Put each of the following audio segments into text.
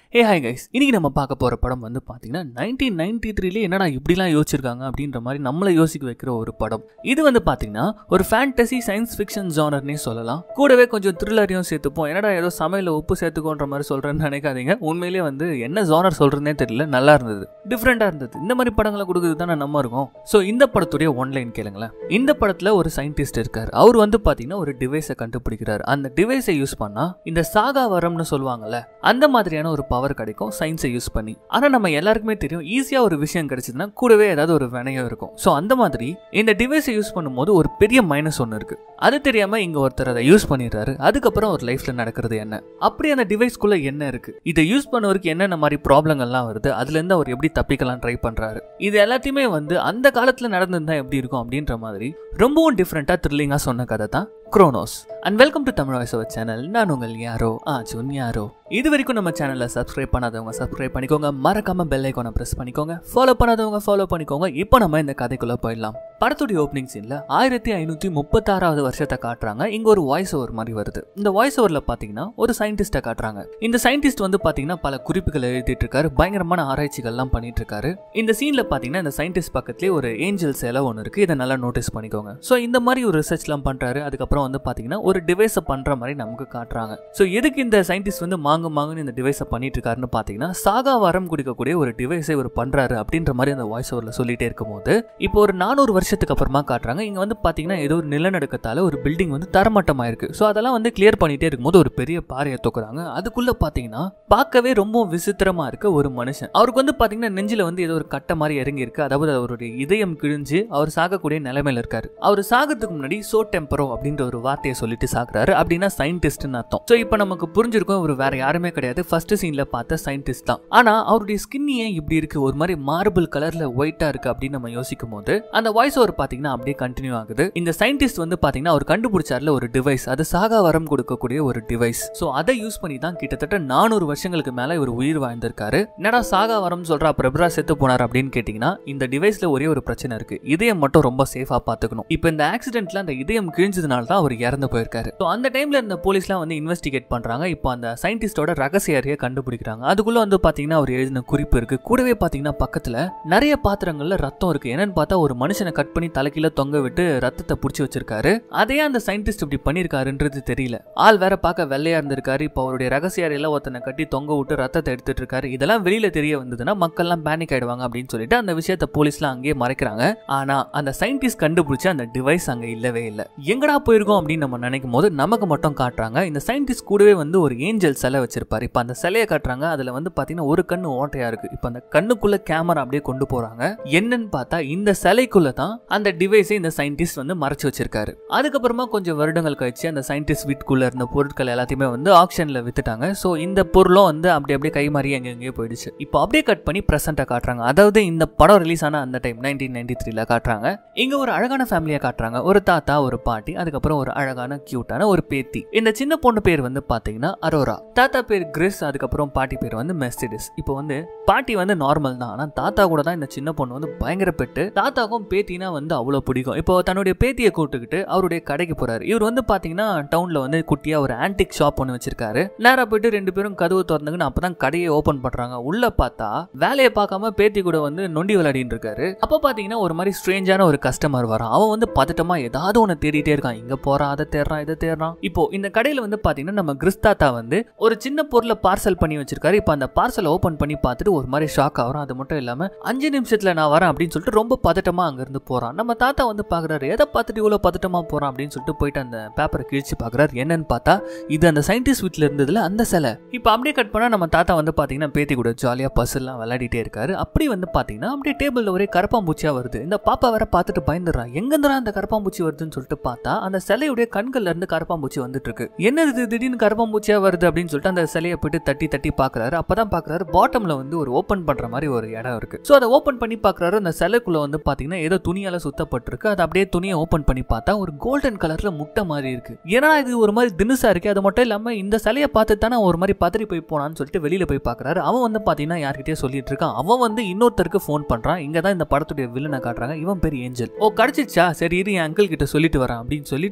ஏ hi guys இன்னைக்கு நம்ம பார்க்க போற படம் வந்து பாத்தீங்கன்னா நைன்டீன் நைன்டி த்ரீல என்னடா இப்படிலாம் யோசிச்சிருக்காங்க அப்படின்ற மாதிரி நம்மளை யோசிக்க வைக்கிற ஒரு படம் இது வந்து பாத்தீங்கன்னா ஒரு ஃபேண்டசி சயின்ஸ் ஃபிக்ஷன் ஜானர்னே சொல்லலாம் கூடவே கொஞ்சம் த்ரில்லரையும் சேர்த்துப்போம் என்னடா ஏதோ சமையல உப்பு சேர்த்துக்கோன்ற மாதிரி சொல்றேன்னு நினைக்காதீங்க உண்மையிலேயே வந்து என்ன ஜானர் சொல்றதுனே தெரியல நல்லா இருந்தது டிஃப்ரெண்டா இருந்தது இந்த மாதிரி படங்களை கொடுக்குறது தானே நம்ம இருக்கோம் ஸோ இந்த படத்துடைய ஒன்லைன் கேளுங்களேன் இந்த படத்துல ஒரு சயின்டிஸ்ட் இருக்கார் அவர் வந்து பாத்தீங்கன்னா ஒரு டிவைஸை கண்டுபிடிக்கிறார் அந்த டிவைஸை யூஸ் பண்ணா இந்த சாகா வரம்னு சொல்லுவாங்கல்ல அந்த மாதிரியான ஒரு பவர் கிடைக்கும் சயின்ஸை யூஸ் பண்ணி ஆனா நம்ம எல்லாருக்குமே தெரியும் ஈஸியா ஒரு விஷயம் கிடைச்சதுன்னா கூடவே ஏதாவது ஒரு வினையம் இருக்கும் ஸோ அந்த மாதிரி இந்த டிவைஸை யூஸ் பண்ணும்போது ஒரு பெரிய மைனஸ் ஒன்று இருக்கு அது தெரியாம இங்க ஒருத்தர் அதை யூஸ் பண்ணிடுறாரு அதுக்கப்புறம் ஒரு லைஃப்ல நடக்கிறது என்ன அப்படி அந்த டிவைஸ்க்குள்ள என்ன இருக்கு இதை யூஸ் பண்ணவருக்கு என்னென்ன மாதிரி ப்ராப்ளங்கள்லாம் வருது அதுல இருந்து அவர் எப்படி தப்பிக்கலாம் ட்ரை பண்றாரு இது எல்லாத்தையுமே வந்து அந்த காலத்துல நடந்திருந்தா எப்படி இருக்கும் அப்படின்ற மாதிரி ரொம்பவும் டிஃப்ரெண்டா த்ரில்லிங்கா சொன்ன கதை தான் Chronos and welcome to Tamil voice அவர் சேனல் நான் உங்கள் யாரோ ஆ ஜுன் யாரோ இது வரைக்கும் நம்ம சேனலை சப்ஸ்கிரைப் பண்ணாதவங்க சப்ஸ்கிரைப் பண்ணிக்கோங்க மறக்காம பெல் ஐக்கானை ப்ரெஸ் பண்ணிக்கோங்க ஃபாலோ பண்ணாதவங்க ஃபாலோ பண்ணிக்கோங்க இப்போ நம்ம இந்த கதைக்குள்ள போயிடலாம் படத்துடைய ஓப்பனிங் சீன்ல ஆயிரத்தி ஐநூத்தி முப்பத்தாறாவது வருஷத்தை காட்டுறாங்க இங்க ஒரு வாய்ஸ் ஓவர் மாதிரி வருது இந்த வாய்ஸ் ஓவர்ல பாத்தீங்கன்னா ஒரு சயின்டிஸ்ட காட்டுறாங்க இந்த சயின்டிஸ்ட் வந்து பாத்தீங்கன்னா பல குறிப்புகள் எழுதிட்டு இருக்காரு பயங்கரமான ஆராய்ச்சிகள்லாம் பண்ணிட்டு இருக்காரு இந்த சீன்ல பாத்தீங்கன்னா இந்த சயின்டிஸ்ட் பக்கத்துலேயே ஒரு ஏஞ்சல் சிலை ஒன்று இருக்கு இதை நல்லா நோட்டீஸ் பண்ணிக்கோங்க ஸோ இந்த மாதிரி ஒரு ரிசர்ச்லாம் பண்றாரு அதுக்கப்புறம் வந்து பாத்தீங்கன்னா ஒரு டிவைஸை பண்ற மாதிரி நமக்கு காட்டுறாங்க ஸோ எதுக்கு இந்த சயின்டிஸ்ட் வந்து மாங்கு மாங்குன்னு இந்த டிவைஸை பண்ணிட்டு இருக்காருன்னு பாத்தீங்கன்னா சாகா வரம் குடிக்கக்கூடிய ஒரு டிவைஸை இவர் பண்றாரு அப்படின்ற மாதிரி அந்த வாய்ஸ் ஓவர்ல சொல்லிட்டே இருக்கும்போது இப்போ ஒரு நானூறு வருஷத்துக்கு அப்புறமா காட்டுறாங்க இங்க வந்து பாத்தீங்கன்னா ஏதோ ஒரு நிலநடுக்கத்தால ஒரு பில்டிங் வந்து தரமட்டமாயிருக்கு ஸோ அதெல்லாம் வந்து கிளியர் பண்ணிட்டே இருக்கும்போது ஒரு பெரிய பாறையை தூக்குறாங்க அதுக்குள்ள பாத்தீங்கன்னா பார்க்கவே ரொம்ப விசித்திரமா இருக்க ஒரு மனுஷன் அவருக்கு வந்து பாத்தீங்கன்னா நெஞ்சில வந்து ஏதோ ஒரு கட்டை மாதிரி இறங்கி இருக்கு அதாவது அவருடைய இதயம் கிழிஞ்சு அவர் சாகக்கூடிய நிலைமையில இருக்காரு அவர் சாகிறதுக்கு முன்னாடி சோ டெம்பரோ அப்படின்ற ஒரு வார்த்தையை சொல்லிட்டு சாகுறாரு அப்படின்னா சயின்டிஸ்ட்னு அர்த்தம் ஸோ இப்போ நமக்கு புரிஞ்சிருக்கும் இவர் வேற யாருமே கிடையாது ஃபர்ஸ்ட் சீன்ல பார்த்த சயின்டிஸ்ட் தான் ஆனா அவருடைய ஸ்கின் ஏன் இப்படி இருக்கு ஒரு மாதிரி மார்பிள் கலர்ல ஒயிட்டா இருக்கு அப்படின்னு நம்ம யோசிக்கும் போது அந்த வாய்ஸ் ஓவர் பாத்தீங்கன்னா அப்படியே கண்டினியூ ஆகுது இந்த சயின்டிஸ்ட் வந்து பாத்தீங்கன்னா அவர் கண்டுபிடிச்சார்ல ஒரு டிவைஸ் அது சாகா வரம் கொடுக்கக்கூடிய ஒரு டிவைஸ் ஸோ அதை யூஸ் பண்ணி தான் கிட்டத்தட்ட நானூறு வருஷங்களுக்கு மேல இவர் உயிர் வாழ்ந்திருக்காரு என்னடா சாகா வரம் சொல்றா பிரபரா செத்து போனார் அப்படின்னு கேட்டீங்கன்னா இந்த டிவைஸ்ல ஒரே ஒரு பிரச்சனை இருக்கு இதயம் மட்டும் ரொம்ப சேஃபா பாத்துக்கணும் இப்போ இந்த ஆக்சிடென்ட்ல அந்த இதயம் கிழிஞ்சதுனால தான் அவர் இறந்து போயிருக்காரு ஸோ அந்த டைம்ல இருந்த போலீஸ்லாம் வந்து இன்வெஸ்டிகேட் பண்றாங்க இப்போ அந்த சயின்டிஸ்டோட ரகசிய அறையை கண்டுபிடிக்கிறாங்க அதுக்குள்ள வந்து பாத்தீங்கன்னா அவர் எழுதின குறிப்பு இருக்கு கூடவே பாத்தீங்கன்னா பக்கத்துல நிறைய பாத்திரங்கள்ல ரத்தம் இருக்கு என்னன்னு பார்த்தா ஒரு மனுஷனை கட் பண்ணி தலைக்கீழ தொங்க விட்டு ரத்தத்தை புடிச்சு வச்சிருக்காரு அதே அந்த சயின்டிஸ்ட் இப்படி பண்ணிருக்காருன்றது தெரியல ஆள் வேற பார்க்க வெள்ளையா இருந்திருக்காரு இப்போ அவருடைய ரகசிய அறையில ஒருத்தனை கட்டி தொங்க விட்டு ரத்தத்தை எடுத்துட்டு இருக்காரு இதெல்லாம் வெளியில தெரிய வந்ததுன்னா மக்கள்லாம் பேனிக் ஆயிடுவாங்க அப்படின்னு சொல்லிட்டு அந்த விஷயத்த போலீஸ்லாம் அங்கேயே மறைக்கிறாங்க ஆனா அந்த சயின்டிஸ்ட் கண்டுபிடிச்ச அந்த டிவைஸ் அங்க இல்லவே இல்லை எங்கடா போயிருக்கோம் அப்படின்னு நம்ம நினைக்கும் போது நமக்கு மட்டும் காட்டுறாங்க இந்த சயின்டிஸ்ட் கூடவே வந்து ஒரு ஏஞ்சல் சிலை வச்சிருப்பாரு இப்போ அந்த சிலையை காட்டுறாங்க அதுல வந்து பாத்தீங்கன்னா ஒரு கண்ணு ஓட்டையா இருக்கு இப்போ அந்த கண்ணுக்குள்ள கேமரா அப்படியே கொண்டு போறாங்க என்னன்னு பார்த்தா இந்த சிலைக்குள்ள தான் அந்த டிவைஸை இந்த சயின்டிஸ்ட் வந்து மறைச்சு வச்சிருக்காரு அதுக்கப்புறமா கொஞ்சம் வருடங்கள் கழிச்சு அந்த சயின்டிஸ்ட் வீட்டுக்குள்ள இருந்த பொருட்கள் எல்லாத்தையுமே வந்து ஆக்ஷன்ல வித்துட்டாங்க ஸோ இந்த பொருளும் வந்து அப்படி அப்படியே கை மாறி எங்கெங்கேயோ போயிடுச்சு இப்போ அப்படியே கட் பண்ணி ப்ரெசென்ட்டை காட்டுறாங்க அதாவது இந்த படம் ரிலீஸ் ஆன அந்த டைம் நைன்டீன் நைன்டி த்ரீல காட்டுறாங்க இங்க ஒரு அழகான ஃபேமிலியை காட்டுறாங்க ஒரு தாத்தா ஒரு பாட்டி அதுக்கப்புறம் ஒரு அழகான கியூட்டான ஒரு பேத்தி இந்த சின்ன பொண்ணு பேர் வந்து பாத்தீங்கன்னா அரோரா தாத்தா பேர் கிறிஸ் அதுக்கப்புறம் பாட்டி பேர் வந்து மெர்சிடிஸ் இப்போ வந்து பாட்டி வந்து நார்மல் தான் ஆனா தாத்தா கூட தான் இந்த சின்ன பொண்ணு வந்து பயங்கர பெட்டு தாத்தாக்கும் பேத்தினா வந்து அவ்வளோ பிடிக்கும் இப்போ தன்னுடைய பேத்தியை கூப்பிட்டுக்கிட்டு அவருடைய கடைக்கு போறாரு இவர் வந்து பாத்தீங்கன்னா டவுன்ல வந்து குட்டியா ஒரு ஆன்டிக் ஷாப் ஒன்று வச்சிருக்காரு நேரா போயிட்டு ரெண்டு பேரும் கதவு திறந்துங்கன்னு அப்பதான் கடையை ஓபன் பண்றாங்க உள்ள பார்த்தா வேலையை பார்க்காம பேத்தி கூட வந்து நொண்டி விளையாடிட்டு இருக்காரு அப்ப பாத்தீங்கன்னா ஒரு மாதிரி ஸ்ட்ரேஞ்சான ஒரு கஸ்டமர் வரான் அவன் வந்து பதட்டமா ஏதாவது ஒன்று தேடிட்டே இருக்கான் இங்க போறான் அதை தேடுறான் இதை தேடுறான் இப்போ இந்த கடையில வந்து பாத்தீங்கன்னா நம்ம கிறிஸ்தாத்தா வந்து ஒரு சின்ன பொருளை பார்சல் பண்ணி வச்சிருக்காரு இப்போ அந்த பார்சலை ஓபன் பண்ணி பார்த்துட்டு ஒரு மாதிரி ஷாக் ஆகுறான் அது மட்டும் இல்லாம அஞ்சு நிமிஷத்துல நான் வரேன் அப்படின்னு சொல்லிட்டு ரொம்ப பதட்டமா அங்க இருந்து போறான் நம்ம தாத்தா வந்து பாக்குறாரு எதை பார்த்துட்டு இவ்வளவு பதட்டமா போறான் அப்படின்னு சொல்லிட்டு போயிட்டு அந்த பேப்பரை கிழிச்சு பாக்குறாரு என்னன்னு பார்த்தா இது அந்த சயின்டிஸ்ட் வீட்ல இருந்ததுல அந்த சிலை இப்போ அப்படியே கட் பண்ணா நம்ம தாத்தா வந்து பாத்தீங்கன்னா பேத்தி கூட ஜாலியா பஸ்ஸெல்லாம் விளையாடிட்டே இருக்காரு அப்படி வந்து பாத்தீங்கன்னா அப்படியே டேபிள்ல ஒரே கரப்பாம்பூச்சியா வருது இந்த பாப்பா வேற பார்த்துட்டு பயந்துடுறான் எங்கேருந்துடா அந்த கரப்பாம்பூச்சி வருதுன்னு சொல்லிட்டு பார்த்தா அந்த சிலையுடைய கண்கள்ல இருந்து கரப்பாம்பூச்சி வந்துட்டு இருக்கு என்ன இது திடீர்னு கரப்பாம்பூச்சியா வருது அப்படின்னு சொல்லிட்டு அந்த சிலையை போயிட்டு தட்டி தட்டி பாக்குறாரு அப்பதான் பாக்குறாரு பாட்டம்ல வந்து ஒரு ஓபன் பண்ற மாதிரி ஒரு இடம் இருக்கு ஸோ அதை ஓபன் பண்ணி பாக்குறாரு அந்த சிலைக்குள்ள வந்து பாத்தீங்கன்னா ஏதோ துணியால சுத்தப்பட்டிருக்கு அது அப்படியே துணியை ஓபன் பண்ணி பார்த்தா ஒரு கோல்டன் கலர்ல முட்டை மாதிரி இருக்கு ஏன்னா இது ஒரு மாதிரி தினுசா இருக்கு அது மட்டும் இல்லாம இந்த சிலையை பார்த்து தானே ஒரு மாதிரி பதறி போய் போனான்னு சொல்லிட்டு வெளியில போய் பாக்குறாரு அவன் வந்து பாத்தீங்கன்னா யார்கிட்டயே சொல்லிட்டு இருக்கான் அவன் வந்து இன்னொருத்தருக்கு ஃபோன் பண்றான் இங்க தான் இந்த படத்துடைய வில்லனை காட்டுறாங்க இவன் பேர் ஏஞ்சல் ஓ கிடைச்சிச்சா சரி இரு என் அங்கிள் கிட்ட சொல்லிட்டு வரேன் அப்படின்னு சொல்லிட்டு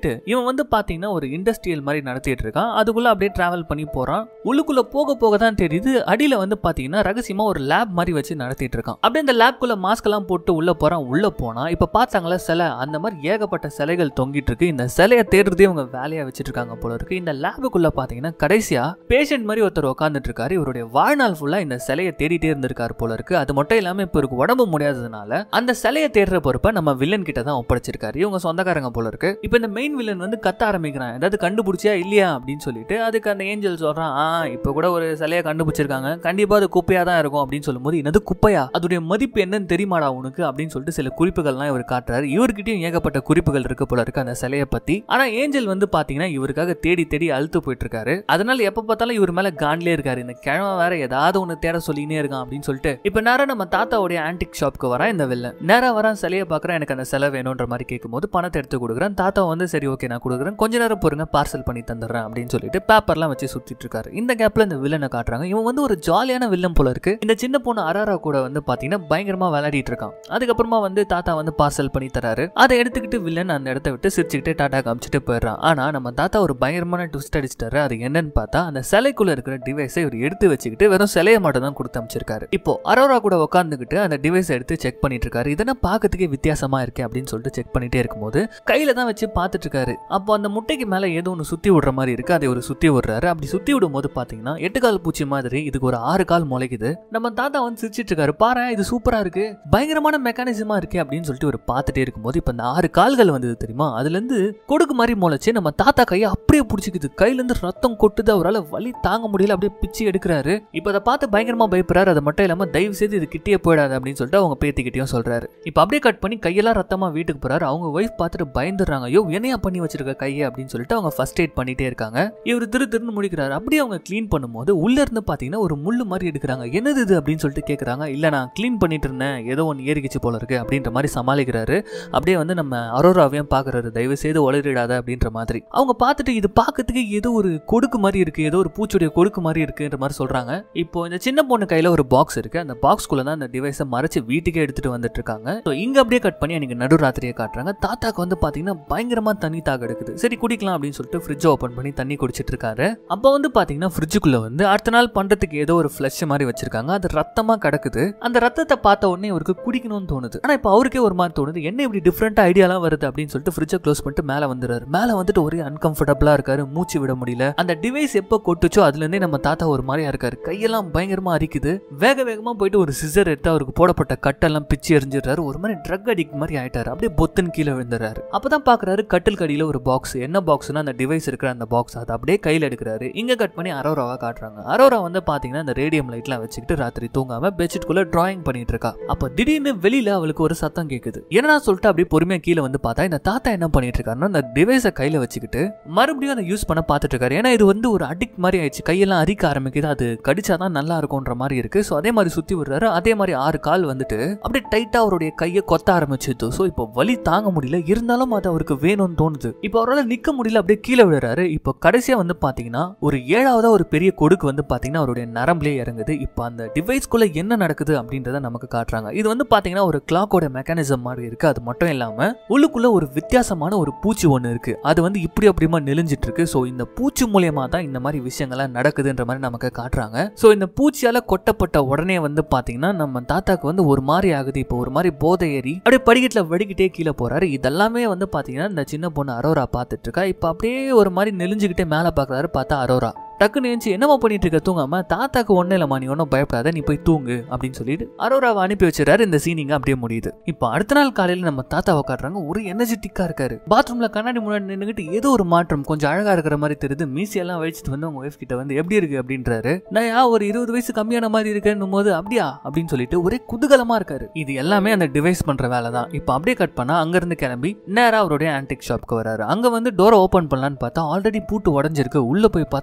வச்சுக்கிட்டு இவன் வந்து பாத்தீங்கன்னா ஒரு இண்டஸ்ட்ரியல் மாதிரி நடத்திட்டு இருக்கான் அதுக்குள்ள அப்படியே டிராவல் பண்ணி போறான் உள்ளுக்குள்ள போக போக தான் தெரியுது அடியில வந்து பாத்தீங்கன்னா ரகசியமா ஒரு லேப் மாதிரி வச்சு நடத்திட்டு இருக்கான் அப்படியே இந்த லேப்குள்ள மாஸ்க் எல்லாம் போட்டு உள்ள போறான் உள்ள போனா இப்ப பார்த்தாங்களா சிலை அந்த மாதிரி ஏகப்பட்ட சிலைகள் தொங்கிட்டு இருக்கு இந்த சிலையை தேடுறதே இவங்க வேலையா வச்சிட்டு இருக்காங்க போல இருக்கு இந்த லேபுக்குள்ள பாத்தீங்கன்னா கடைசியா பேஷண்ட் மாதிரி ஒருத்தர் உட்காந்துட்டு இருக்காரு இவருடைய வாழ்நாள் ஃபுல்லா இந்த சிலையை தேடிட்டே இருந்திருக்காரு போல இருக்கு அது மட்டும் இல்லாம இப்ப இவருக்கு உடம்பு முடியாததுனால அந்த சிலையை தேடுற பொறுப்பை நம்ம வில்லன் கிட்ட தான் ஒப்படைச்சிருக்காரு இவங்க சொந்தக்காரங்க போல இருக்கு இப்ப இந்த மெயின் வில்லன் வந்து கத்த ஆரம்பிக்கிறான் ஏதாவது கண்டுபிடிச்சியா இல்லையா அப்படின்னு சொல்லிட்டு அதுக்கு அந்த ஏஞ்சல் சொல்றான் ஆ இப்ப கூட ஒரு சிலையை கண்டுபிடிச்சிருக்காங்க கண்டிப்பா அது குப்பையா தான் இருக்கும் அப்படின்னு சொல்லும்போது என்னது குப்பையா அதோடைய மதிப்பு என்னன்னு தெரியுமாடா உனக்கு அப்படின்னு சொல்லிட்டு சில குறிப்புகள்லாம் இவர் காட்டுறாரு இவர்கிட்டயும் ஏகப்பட்ட குறிப்புகள் இருக்கு போல இருக்கு அந்த சிலையை பத்தி ஆனா ஏஞ்சல் வந்து பாத்தீங்கன்னா இவருக்காக தேடி தேடி அழுத்து போயிட்டு இருக்காரு அதனால எப்ப பார்த்தாலும் இவர் மேல காண்ட்லயே இருக்காரு இந்த கிழமை வேற ஏதாவது ஒண்ணு தேட சொல்லினே இருக்கான் அப்படின்னு சொல்லிட்டு இப்ப நேரம் நம்ம தாத்தாவுடைய ஆன்டிக் ஷாப்க்கு வரா இந்த வில்லன் நேரா வரான் சிலையை பாக்குறேன் எனக்கு அந்த சிலை வேணும்ன்ற மாதிரி கேட்கும்போது பணத்தை எடுத்து கொடுக்குறேன் தாத்தா வந்து சரி ஓகே நான் கொடுக்குறேன் கொஞ்ச நேரம் பொறுங்க பார்சல் பண்ணி தந்துடுறேன் அப்படின்னு சொல்லிட்டு பேப்பர்லாம் வச்சு சுத்திட்டு இருக்காரு இந்த கேப்ல இந்த வில்லனை காட்டுறாங்க இவன் வந்து ஒரு ஜாலியான வில்லன் போல இருக்கு இந்த சின்ன பொண்ணு அராரா கூட வந்து பாத்தீங்கன்னா பயங்கரமா விளையாடிட்டு இருக்கான் அதுக்கப்புறமா வந்து தாத்தா வந்து பார்சல் பண்ணி தராரு அதை எடுத்துக்கிட்டு வில்லன் அந்த இடத்த விட்டு சிரிச்சுக்கிட்டு டாடா காமிச்சிட்டு போயிடுறான் ஆனா நம்ம தாத்தா ஒரு பயங்கரமான ட்விஸ்ட் அடிச்சிட்டாரு அது என்னன்னு பார்த்தா அந்த சிலைக்குள்ள இருக்கிற டிவைஸை இவர் எடுத்து வச்சுக்கிட்டு வெறும் சிலையை மட்டும் தான் கொடுத்து அமைச்சிருக்காரு இப்போ அரோரா கூட உட்காந்துக்கிட்டு அந்த டிவைஸை எடுத்து செக் பண்ணிட்டு இருக்காரு இதெல்லாம் பார்க்கறதுக்கே வித்தியாசமா இருக்கு அப்படின்னு சொல்லிட்டு செக் பண்ணிட்டே இருக்கும்போது கையில தான் வச்சு பார்த்துட்டு இருக்காரு அப்போ அந்த முட்டைக்கு மேல ஏதோ ஒன்று சுத்தி விடுற மாதிரி இருக்கு அதை ஒரு சுத்தி விடுறாரு அப்படி சுத்தி விடும் போது பாத்தீங்கன்னா எட்டு கால் பூச்சி மாதிரி இதுக்கு ஒரு ஆறு கால் முளைக்குது நம்ம தாத்தா வந்து சிரிச்சிட்டு இருக்காரு பாரு இது சூப்பரா இருக்கு பயங்கரமான மெக்கானிசமா இருக்கு அப்படின்னு சொல்லிட்டு ஒரு பார்த்துட்டே இருக்கும்போது இப்போ இந்த ஆறு கால்கள் வந்தது தெரியுமா அதுல இருந்து கொடுக்கு மாதிரி முளைச்சு நம்ம தாத்தா கையை அப்படியே பிடிச்சிக்குது கையில இருந்து ரத்தம் கொட்டுது அவரால் வலி தாங்க முடியல அப்படியே பிச்சு எடுக்கிறாரு இப்போ அதை பார்த்து பயங்கரமா பயப்படுறாரு அது மட்டும் இல்லாம தயவு செய்து இது கிட்டே போயிடாது அப்படின்னு சொல்லிட்டு அவங்க பேத்திக்கிட்டயும் சொல்றாரு இப்போ அப்படியே கட் பண்ணி கையெல்லாம் ரத்தமா வீட்டுக்கு போறாரு அவங்க ஒய்ஃப் பார்த்துட்டு பயந்துடுறாங்க ஐயோ என்னையா பண்ணி வச்சிருக்க கையை அப்படின்னு சொல்லிட்டு அவங்க ஃபர்ஸ்ட் எய்ட் பண்ணிட்டே இருக்காங்க இவர் திரு திருன்னு முடிக்கிறாரு அப்படியே அவங்க க்ளீன் பண்ணும்போது உள்ள இருந்து பாத்தீங்கன்னா ஒரு முள்ளு மாதிரி எடுக்கிறாங்க என்னது இது அப்படின்னு சொல்லிட்டு கேக்குறாங்க இல்ல நான் க்ளீன் பண்ணிட்டு இருந்தேன் ஏதோ ஒன்று ஏறிக்கிச்சு போல இருக்கு அப்படின்ற மாதிரி சமாளிக்கிறாரு அப்படியே வந்து நம்ம அரோராவையும் பாக்குறாரு தயவு செய்து உளறிடாத அப்படின்ற மாதிரி அவங்க பார்த்துட்டு இது பார்க்கறதுக்கு ஏதோ ஒரு கொடுக்கு மாதிரி இருக்கு ஏதோ ஒரு பூச்சியுடைய கொடுக்கு மாதிரி இருக்குன்ற மாதிரி சொல்றாங்க இப்போ இந்த சின்ன பொண்ணு கையில ஒரு பாக்ஸ் இருக்கு அந்த பாக்ஸ்குள்ள தான் அந்த டிவைஸை மறைச்சு வீட்டுக்கே எடுத்துட்டு வந்துட்டு இருக்காங்க ஸோ இங்க அப்படியே கட் பண்ணி எனக்கு நடுராத்திரியை காட்டுறாங்க தாத்தாக்கு வந்து பாத்தீங்கன்னா பயங்கரமா தண்ணி தாக எடுக்குது சரி குடிக்கலாம் அப்படின்னு சொல்லிட்டு ஃப்ரிட்ஜை ஓப்பன் பண்ணி தண்ணி குடிச்சிட்டு இருக்காரு அப்போ வந்து பாத்தீங்கன்னா ஃப்ரிட்ஜுக்குள்ள வந்து அடுத்த நாள் பண்றதுக்கு ஏதோ ஒரு ஃப்ளஷ் மாதிரி வச்சிருக்காங்க அது ரத்தமா கிடக்குது அந்த ரத்தத்தை பார்த்த உடனே இவருக்கு குடிக்கணும்னு தோணுது ஆனா இப்போ அவருக்கே ஒரு மாதிரி தோணுது என்ன இப்படி டிஃப்ரெண்டா ஐடியாலாம் வருது அப்படின்னு சொல்லிட்டு ஃப்ரிட்ஜை க்ளோஸ் பண்ணிட்டு மேலே வந்துடுறாரு மேலே வந்துட்டு ஒரே அன்கம்ஃபர்டபுளா இருக்காரு மூச்சு விட முடியல அந்த டிவைஸ் எப்போ கொட்டுச்சோ அதுல இருந்தே நம்ம தாத்தா ஒரு மாதிரியா இருக்காரு கையெல்லாம் பயங்கரமா அரிக்குது வேக வேகமா போயிட்டு ஒரு சிசர் எடுத்து அவருக்கு போடப்பட்ட கட்டெல்லாம் பிச்சு எரிஞ்சிடுறாரு ஒரு மாதிரி ட்ரக் அடிக்ட் மாதிரி ஆயிட்டாரு அப்படியே பொத்துன்னு கீழே விழுந்துறாரு அப்பதான் பாக்குறாரு கட்டில் கடியில ஒரு பாக்ஸ் என்ன பாக்ஸ்னா அந்த டிவைஸ் இருக்கிற அந்த பாக்ஸ் அதை அப்படியே கையில எடுக்கிறாரு இங்க கட் பண்ணி அரோராவா காட்டுறாங்க அரோரா வந்து பாத்தீங்கன்னா அந்த ரேடியம் லைட்லாம் வச்சுக்கிட்டு ராத்திரி தூங்காம பெட்ஷீட்குள்ள டிராயிங் பண்ணிட்டு இருக்கா அப்ப திடீர்னு வெளியில அவளுக்கு ஒரு சத்தம் கேக்குது என்னடா சொல்லிட்டு அப்படியே பொறுமையா கீழே வந்து பார்த்தா இந்த தாத்தா என்ன பண்ணிட்டு இருக்காருன்னா அந்த டிவைஸை கையில வச்சுக்கிட்டு மறுபடியும் அதை யூஸ் பண்ண பார்த்துட்டு இருக்காரு ஏன்னா இது வந்து ஒரு அடிக்ட் மாதிரி ஆயிடுச்சு கையெல்லாம் அரிக்க ஆரம்பிக்குது அது கடிச்சாதான் நல்லா இருக்கும்ன்ற மாதிரி இருக்கு ஸோ அதே மாதிரி சுத்தி விடுறாரு அதே மாதிரி ஆறு கால் வந்துட்டு அப்படியே டைட்டா அவருடைய கையை கொத்த ஆரம்பிச்சிது ஸோ இப்போ வலி தாங்க முடியல இருந்தாலும் அது அவருக்கு வேணும்னு தோணுது இப்போ அவரால் நிக்க முடியல அப்படியே கீழே விழுறாரு இப்போ கடைசியா வந்து பாத்தீங்கன்னா ஒரு ஏழாவதா ஒரு பெரிய கொடுக்கு வந்து பாத்தீங்கன்னா அவருடைய நரம்புலயே இறங்குது இப்போ அந்த டிவைஸ்க்குள்ள என்ன நடக்குது அப்படின்றத நமக்கு காட்டுறாங்க இது வந்து பாத்தீங்கன்னா ஒரு கிளாக்கோட மெக்கானிசம் மாதிரி இருக்கு அது மட்டும் இல்லாம உள்ளுக்குள்ள ஒரு வித்தியாசமான ஒரு பூச்சி ஒன்று இருக்கு அது வந்து இப்படி அப்படிமா நெளிஞ்சிட்டு இருக்கு ஸோ இந்த பூச்சி மூலியமா தான் இந்த மாதிரி விஷயங்கள்லாம் நடக்குதுன்ற மாதிரி நமக்கு காட்டுறாங்க ஸோ இந்த பூச்சியால கொட்டப்பட்ட உடனே வந்து பாத்தீங்கன்னா நம்ம தாத்தாக்கு வந்து ஒரு மாதிரி ஆகுது இப்போ ஒரு மாதிரி போதை ஏறி அப்படியே படிக்கட்டில் வடிக்கிட்டே கீழே போறாரு இதெல்லாமே வந்து பாத்தீங்கன்னா இந்த சின்ன பொண்ணு அரோரா பார்த்துட்டு இருக்கா இப்போ அப்படியே ஒரு மாதிரி நெளிஞ்சுக்கிட்டே மேலே பார்க்கறாரு பார்த்தா அரோரா டக்குன்னு ஏஞ்சி என்னம்மா பண்ணிட்டு இருக்க தூங்காம தாத்தாக்கு ஒன்றும் இல்லைம்மா நீ ஒன்றும் பயப்படாத நீ போய் தூங்கு அப்படின்னு சொல்லிட்டு அரோராவை அனுப்பி வச்சிடறாரு இந்த சீனிங்க அப்படியே முடியுது இப்போ அடுத்த நாள் காலையில் நம்ம தாத்தாவை காட்டுறாங்க ஒரு எனர்ஜெட்டிக்கா இருக்காரு பாத்ரூம்ல கண்ணாடி முன்னாடி நின்றுக்கிட்டு ஏதோ ஒரு மாற்றம் கொஞ்சம் அழகா இருக்கிற மாதிரி தெரியுது மீசியெல்லாம் வச்சுட்டு வந்து உங்க ஒய்ஃப் கிட்ட வந்து எப்படி இருக்கு அப்படின்றாரு நான் யா ஒரு இருபது வயசு கம்மியான மாதிரி இருக்கேன்னும் போது அப்படியா அப்படின்னு சொல்லிட்டு ஒரே குதூகலமா இருக்காரு இது எல்லாமே அந்த டிவைஸ் பண்ற வேலை தான் இப்போ அப்படியே கட் பண்ணா அங்க இருந்து கிளம்பி நேரா அவருடைய ஆன்டிக் ஷாப்க்கு வராரு அங்க வந்து டோரை ஓபன் பண்ணலான்னு பார்த்தா ஆல்ரெடி பூட்டு உடஞ்சிருக்கு உள்ள போய் பார்த்தா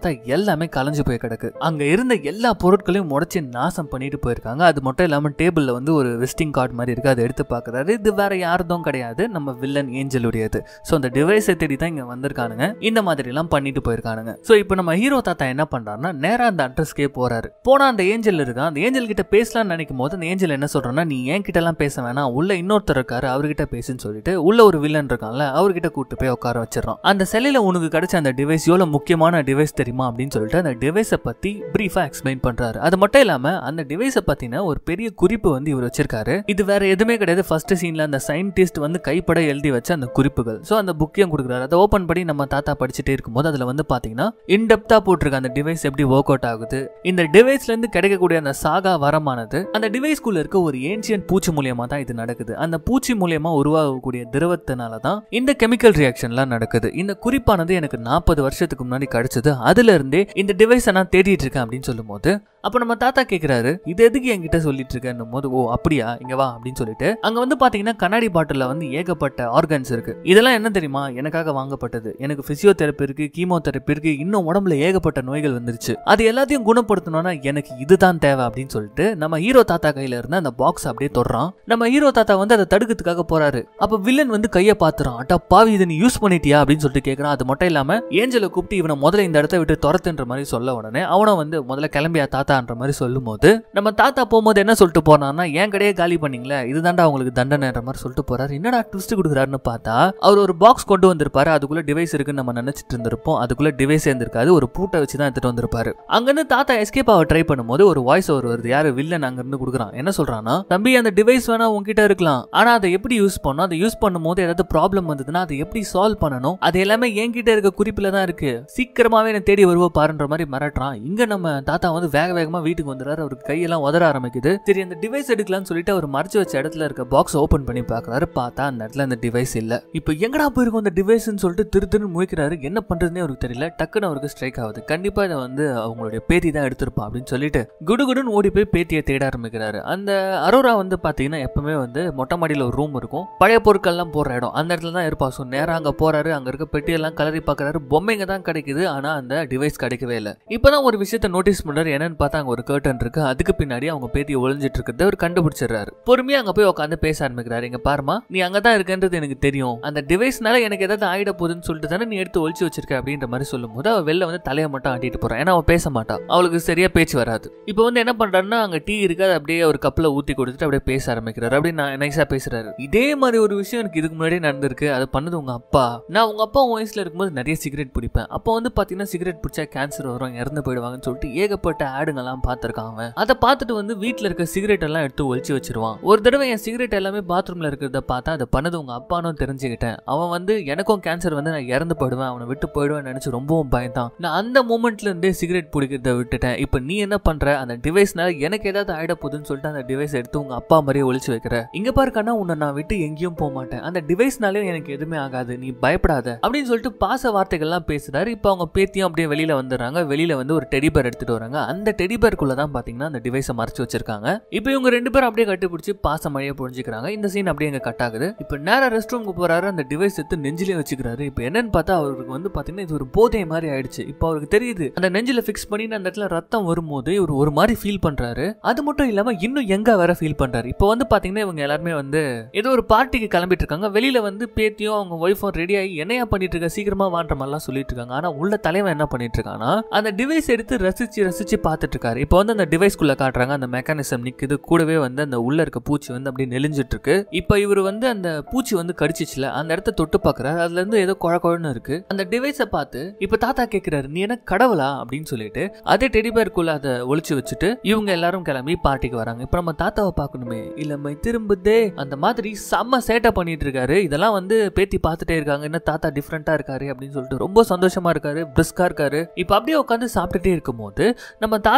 எல்லாமே கலைஞ்சு போய் கிடக்கு அங்க இருந்த எல்லா பொருட்களையும் உடைச்சு நாசம் பண்ணிட்டு போயிருக்காங்க அது மட்டும் இல்லாம டேபிள்ல வந்து ஒரு விசிட்டிங் கார்டு மாதிரி இருக்கு அதை எடுத்து பாக்குறாரு இது வேற யாரதும் கிடையாது நம்ம வில்லன் ஏஞ்சலுடையது ஸோ அந்த டிவைஸை தேடி தான் இங்க வந்திருக்கானுங்க இந்த மாதிரி எல்லாம் பண்ணிட்டு போயிருக்கானுங்க ஸோ இப்போ நம்ம ஹீரோ தாத்தா என்ன பண்றாருன்னா நேரா அந்த அட்ரஸ்க்கே போறாரு போனா அந்த ஏஞ்சல் இருக்கான் அந்த ஏஞ்சல் கிட்ட பேசலாம்னு நினைக்கும் போது அந்த ஏஞ்சல் என்ன சொல்றான்னா நீ என் கிட்ட எல்லாம் பேச வேணாம் உள்ள இன்னொருத்தர் இருக்காரு அவர்கிட்ட பேசுன்னு சொல்லிட்டு உள்ள ஒரு வில்லன் இருக்கான்ல அவர்கிட்ட கூட்டு போய் உட்கார வச்சிடறான் அந்த செல்லில உனக்கு கிடைச்ச அந்த டிவைஸ் எவ்வளவு முக்கியமான டிவைஸ் தெரியுமா அப்படின்னு சொல்லிட்டு அந்த டிவைஸை பத்தி பிரீஃபா எக்ஸ்பிளைன் பண்றாரு அது மட்டும் இல்லாம அந்த டிவைஸை பத்தின ஒரு பெரிய குறிப்பு வந்து இவர் வச்சிருக்காரு இது வேற எதுவுமே கிடையாது ஃபர்ஸ்ட் சீன்ல அந்த சயின்டிஸ்ட் வந்து கைப்பட எழுதி வச்ச அந்த குறிப்புகள் ஸோ அந்த புக்கையும் கொடுக்குறாரு அதை ஓப்பன் பண்ணி நம்ம தாத்தா படிச்சுட்டே இருக்கும்போது அதுல வந்து பாத்தீங்கன்னா இன்டெப்தா போட்டிருக்க அந்த டிவைஸ் எப்படி ஒர்க் அவுட் ஆகுது இந்த டிவைஸ்ல இருந்து கிடைக்கக்கூடிய அந்த சாகா வரமானது அந்த டிவைஸ்குள்ள இருக்க ஒரு ஏன்சியன் பூச்சி மூலியமா தான் இது நடக்குது அந்த பூச்சி மூலியமா உருவாகக்கூடிய திரவத்தினால தான் இந்த கெமிக்கல் ரியாக்ஷன்லாம் நடக்குது இந்த குறிப்பானது எனக்கு நாற்பது வருஷத்துக்கு முன்னாடி கிடைச்சது அதுல இருந்தே இந்த டிவைஸை நான் தேடிட்டு இருக்கேன் அப்படின்னு சொல்லும்போது அப்ப நம்ம தாத்தா கேக்குறாரு இது எதுக்கு என்கிட்ட சொல்லிட்டு இருக்கேன் போது ஓ அப்படியா இங்க வா அப்படின்னு சொல்லிட்டு அங்க வந்து பாத்தீங்கன்னா கண்ணாடி பாட்டில்ல வந்து ஏகப்பட்ட ஆர்கன்ஸ் இருக்கு இதெல்லாம் என்ன தெரியுமா எனக்காக வாங்கப்பட்டது எனக்கு பிசியோதெரப்பி இருக்கு கீமோதெரப்பி இருக்கு இன்னும் உடம்புல ஏகப்பட்ட நோய்கள் வந்துருச்சு அது எல்லாத்தையும் குணப்படுத்தணும்னா எனக்கு இதுதான் தேவை அப்படின்னு சொல்லிட்டு நம்ம ஹீரோ தாத்தா கையில இருந்து அந்த பாக்ஸ் அப்படியே தொடுறான் நம்ம ஹீரோ தாத்தா வந்து அதை தடுக்கிறதுக்காக போறாரு அப்ப வில்லன் வந்து கையை பாத்துறான் அட்டா பாவி இதை நீ யூஸ் பண்ணிட்டியா அப்படின்னு சொல்லிட்டு கேக்குறான் அது மட்டும் இல்லாம ஏஞ்சலை கூப்பிட்டு இவனை முதல்ல இந்த இடத்த விட்டு துரத்துன்ற மாதிரி சொல்ல உடனே அவனை வந்து முதல்ல கிளம்பியா தாத்தான்ற மாதிரி சொல்லும் போது நம்ம தாத்தா போகும்போது என்ன சொல்லிட்டு போனான்னா என் கடையே காலி பண்ணீங்களே இதுதான்டா உங்களுக்கு தண்டனைன்ற மாதிரி சொல்லிட்டு போறாரு என்னடா ட்விஸ்ட் கொடுக்குறாருன்னு பார்த்தா அவர் ஒரு பாக்ஸ் கொண்டு வந்திருப்பாரு அதுக்குள்ள டிவைஸ் இருக்குன்னு நம்ம நினைச்சிட்டு இருந்திருப்போம் அதுக்குள்ள டிவைஸ் இருந்திருக்காது ஒரு பூட்டை வச்சு தான் எடுத்துட்டு வந்திருப்பாரு அங்கிருந்து தாத்தா எஸ்கேப் ஆக ட்ரை பண்ணும்போது ஒரு வாய்ஸ் ஓவர் வருது யாரு வில்லன் அங்க இருந்து கொடுக்குறான் என்ன சொல்றான்னா தம்பி அந்த டிவைஸ் வேணா உங்ககிட்ட இருக்கலாம் ஆனா அதை எப்படி யூஸ் பண்ணணும் அதை யூஸ் பண்ணும்போது ஏதாவது ப்ராப்ளம் வந்ததுன்னா அதை எப்படி சால்வ் பண்ணணும் அது எல்லாமே என்கிட்ட இருக்க குறிப்புல தான் இருக்கு சீக்கிரமாவே என்ன தேடி வருவோ பாருன்ற மாதிரி மிரட்டுறான் இங்க நம்ம தாத்தா வந்து வேக வேகமா வீட்டுக்கு வந்துடுறாரு அவருக்கு கையெல்லாம் உதற ஆரம்பிக்குது சரி அந்த டிவைஸ் எடுக்கலாம்னு சொல்லிட்டு அவர் மறைச்சு வச்ச இடத்துல இருக்க பாக்ஸ் ஓபன் பண்ணி பாக்குறாரு பார்த்தா அந்த இடத்துல அந்த டிவைஸ் இல்ல இப்போ எங்கடா போயிருக்கும் அந்த டிவைஸ்னு சொல்லிட்டு திரு திருன்னு முழிக்கிறாரு என்ன பண்றதுனே அவருக்கு தெரியல டக்குன்னு அவருக்கு ஸ்ட்ரைக் ஆகுது கண்டிப்பா இதை வந்து அவங்களுடைய பேத்தி தான் எடுத்திருப்பா அப்படின்னு சொல்லிட்டு குடுகுடுன்னு ஓடி போய் பேத்தியை தேட ஆரம்பிக்கிறாரு அந்த அரோரா வந்து பாத்தீங்கன்னா எப்பவுமே வந்து மொட்டை மாடியில ஒரு ரூம் இருக்கும் பழைய பொருட்கள்லாம் போடுற இடம் அந்த இடத்துல தான் இருப்பா ஸோ நேரா அங்க போறாரு அங்க இருக்க பெட்டியெல்லாம் கலரி பார்க்கறாரு பொம்மைங்க தான் கிடைக்குது ஆனா அந்த டிவைஸ் கிடைக்கவே இல்லை இப்பதான் ஒரு விஷயத்த நோட்டீஸ் பண்றாரு என்னன்னு பார்த்தா அங்க ஒரு கர்டன் இருக்கு அதுக்கு பின்னாடி அவங்க பேத்தி ஒளிஞ்சிட்டு இருக்கிறத அவர் கண்டுபிடிச்சிடுறாரு பொறுமையா அங்க போய் உட்காந்து பேச ஆரம்பிக்கிறாரு இங்க பாருமா நீ அங்கதான் இருக்கன்றது எனக்கு தெரியும் அந்த டிவைஸ்னால எனக்கு ஏதாவது ஆயிட போகுதுன்னு சொல்லிட்டு தானே நீ எடுத்து ஒழிச்சு வச்சிருக்க அப்படின்ற மாதிரி சொல்லும்போது அவ வெளில வந்து தலையை மட்டும் ஆட்டிட்டு போறான் ஏன்னா அவன் பேச மாட்டான் அவளுக்கு சரியா பேச்சு வராது இப்போ வந்து என்ன பண்றாருன்னா அங்க டீ இருக்கு அதை அப்படியே ஒரு கப்ல ஊத்தி கொடுத்துட்டு அப்படியே பேச ஆரம்பிக்கிறாரு அப்படியே நான் நைஸா பேசுறாரு இதே மாதிரி ஒரு விஷயம் எனக்கு இதுக்கு முன்னாடியே நடந்திருக்கு அது பண்ணது உங்க அப்பா நான் உங்க அப்பா உன் வயசுல இருக்கும்போது நிறைய சிகரெட் பிடிப்பேன் அப்போ வந்து பாத்தீங்கன்னா சிகரெட் பிடிச்சா கேன்சர் வரும் இறந்து போயிடுவாங்கன்னு சொல்லிட்டு ஏகப்பட்ட ஆடுங்கெல்லாம் பார்த்திருக்கான் அவன் அதை பார்த்துட்டு வந்து வீட்டில் இருக்க சிகரெட் எல்லாம் எடுத்து ஒழிச்சு வச்சிருவான் ஒரு தடவை என் சிகரெட் எல்லாமே பாத்ரூம்ல இருக்கிறத பார்த்தா அதை பண்ணது உங்க அப்பானும் தெரிஞ்சுக்கிட்டேன் அவன் வந்து எனக்கும் கேன்சர் வந்து நான் இறந்து போயிடுவேன் அவனை விட்டு போயிடுவேன் நினைச்சு ரொம்பவும் பயந்தான் நான் அந்த மூமெண்ட்ல இருந்தே சிகரெட் பிடிக்கிறத விட்டுட்டேன் இப்போ நீ என்ன பண்ற அந்த டிவைஸ்னால எனக்கு ஏதாவது ஆயிட போகுதுன்னு சொல்லிட்டு அந்த டிவைஸ் எடுத்து உங்க அப்பா மாதிரியே ஒழிச்சு வைக்கிற இங்க பாரு கண்ணா உன்னை நான் விட்டு எங்கேயும் போக மாட்டேன் அந்த டிவைஸ்னாலே எனக்கு எதுவுமே ஆகாது நீ பயப்படாத அப்படின்னு சொல்லிட்டு பாச வார்த்தைகள்லாம் பேசுறாரு இப்போ அவங்க பேத்தியும் அப்படியே வெளியில வந்துடுறாங்க வெளியில வந்து ஒரு டெடி பேர் எடுத்துட்டு வராங்க அந்த டெடி பேருக்குள்ள தான் பாத்தீங்கன்னா அந்த டிவைஸை மறைச்சு வச்சிருக்காங்க இப்போ இவங்க ரெண்டு பேரும் அப்படியே கட்டிப்பிடிச்சு பாச மழையை புரிஞ்சுக்கிறாங்க இந்த சீன் அப்படியே இங்க கட் ஆகுது இப்போ நேரா ரெஸ்ட் ரூமுக்கு போறாரு அந்த டிவைஸ் எடுத்து நெஞ்சிலே வச்சுக்கிறாரு இப்போ என்னன்னு பார்த்தா அவருக்கு வந்து பாத்தீங்கன்னா இது ஒரு போதை மாதிரி ஆயிடுச்சு இப்போ அவருக்கு தெரியுது அந்த நெஞ்சில ஃபிக்ஸ் பண்ணி அந்த இடத்துல ரத்தம் வரும்போது இவர் ஒரு மாதிரி ஃபீல் பண்றாரு அது மட்டும் இல்லாம இன்னும் எங்க வேற ஃபீல் பண்றாரு இப்போ வந்து பாத்தீங்கன்னா இவங்க எல்லாருமே வந்து ஏதோ ஒரு பார்ட்டிக்கு கிளம்பிட்டு இருக்காங்க வெளியில வந்து பேத்தியும் அவங்க ஒய்ஃபும் ரெடி ஆகி என்னையா பண்ணிட்டு இருக்க சீக்கிரமா வான்ற மாதிரிலாம் சொல்லிட்டு இருக்காங்க ஆனா உள்ள தலைவன் என்ன பண்ணிட்டு இருக்கானா அந்த டிவைஸ் எடுத்து ரசிச்சு ரசிச்சு பார்த்துட்டு இருக்காரு இப்போ வந்து அந்த டிவைஸ்க்குள்ள காட்டுறாங்க அந்த மெக்கானிசம் நிக்குது கூடவே வந்து அந்த உள்ள இருக்க பூச்சி வந்து அப்படியே நெளிஞ்சிட்டு இருக்கு இப்போ இவர் வந்து அந்த பூச்சி வந்து கடிச்சிச்சுல அந்த இடத்த தொட்டு பார்க்கறாரு அதுல இருந்து ஏதோ குழ குழன்னு இருக்கு அந்த டிவைஸை பார்த்து இப்போ தாத்தா கேட்கிறாரு நீ என்ன கடவுளா அப்படின்னு சொல்லிட்டு அதே டெடிபேருக்குள்ள அதை ஒளிச்சு வச்சுட்டு இவங்க எல்லாரும் கிளம்பி பார்ட்டிக்கு வராங்க இப்போ நம்ம தாத்தாவை பார்க்கணுமே இளமை திரும்புதே அந்த மாதிரி செம்ம சேட்டை பண்ணிட்டு இருக்காரு இதெல்லாம் வந்து பேத்தி பார்த்துட்டே இருக்காங்க என்ன தாத்தா டிஃப்ரெண்டா இருக்காரு அப்படின்னு சொல்லிட்டு ரொம்ப சந்தோஷமா இருக்காரு பிரிஸ்கா இருக்காரு இப்போ அப்படியே உட்காந்து சாப்பிட்டுட்டே இருக்கும்போது நம்ம தாத்தா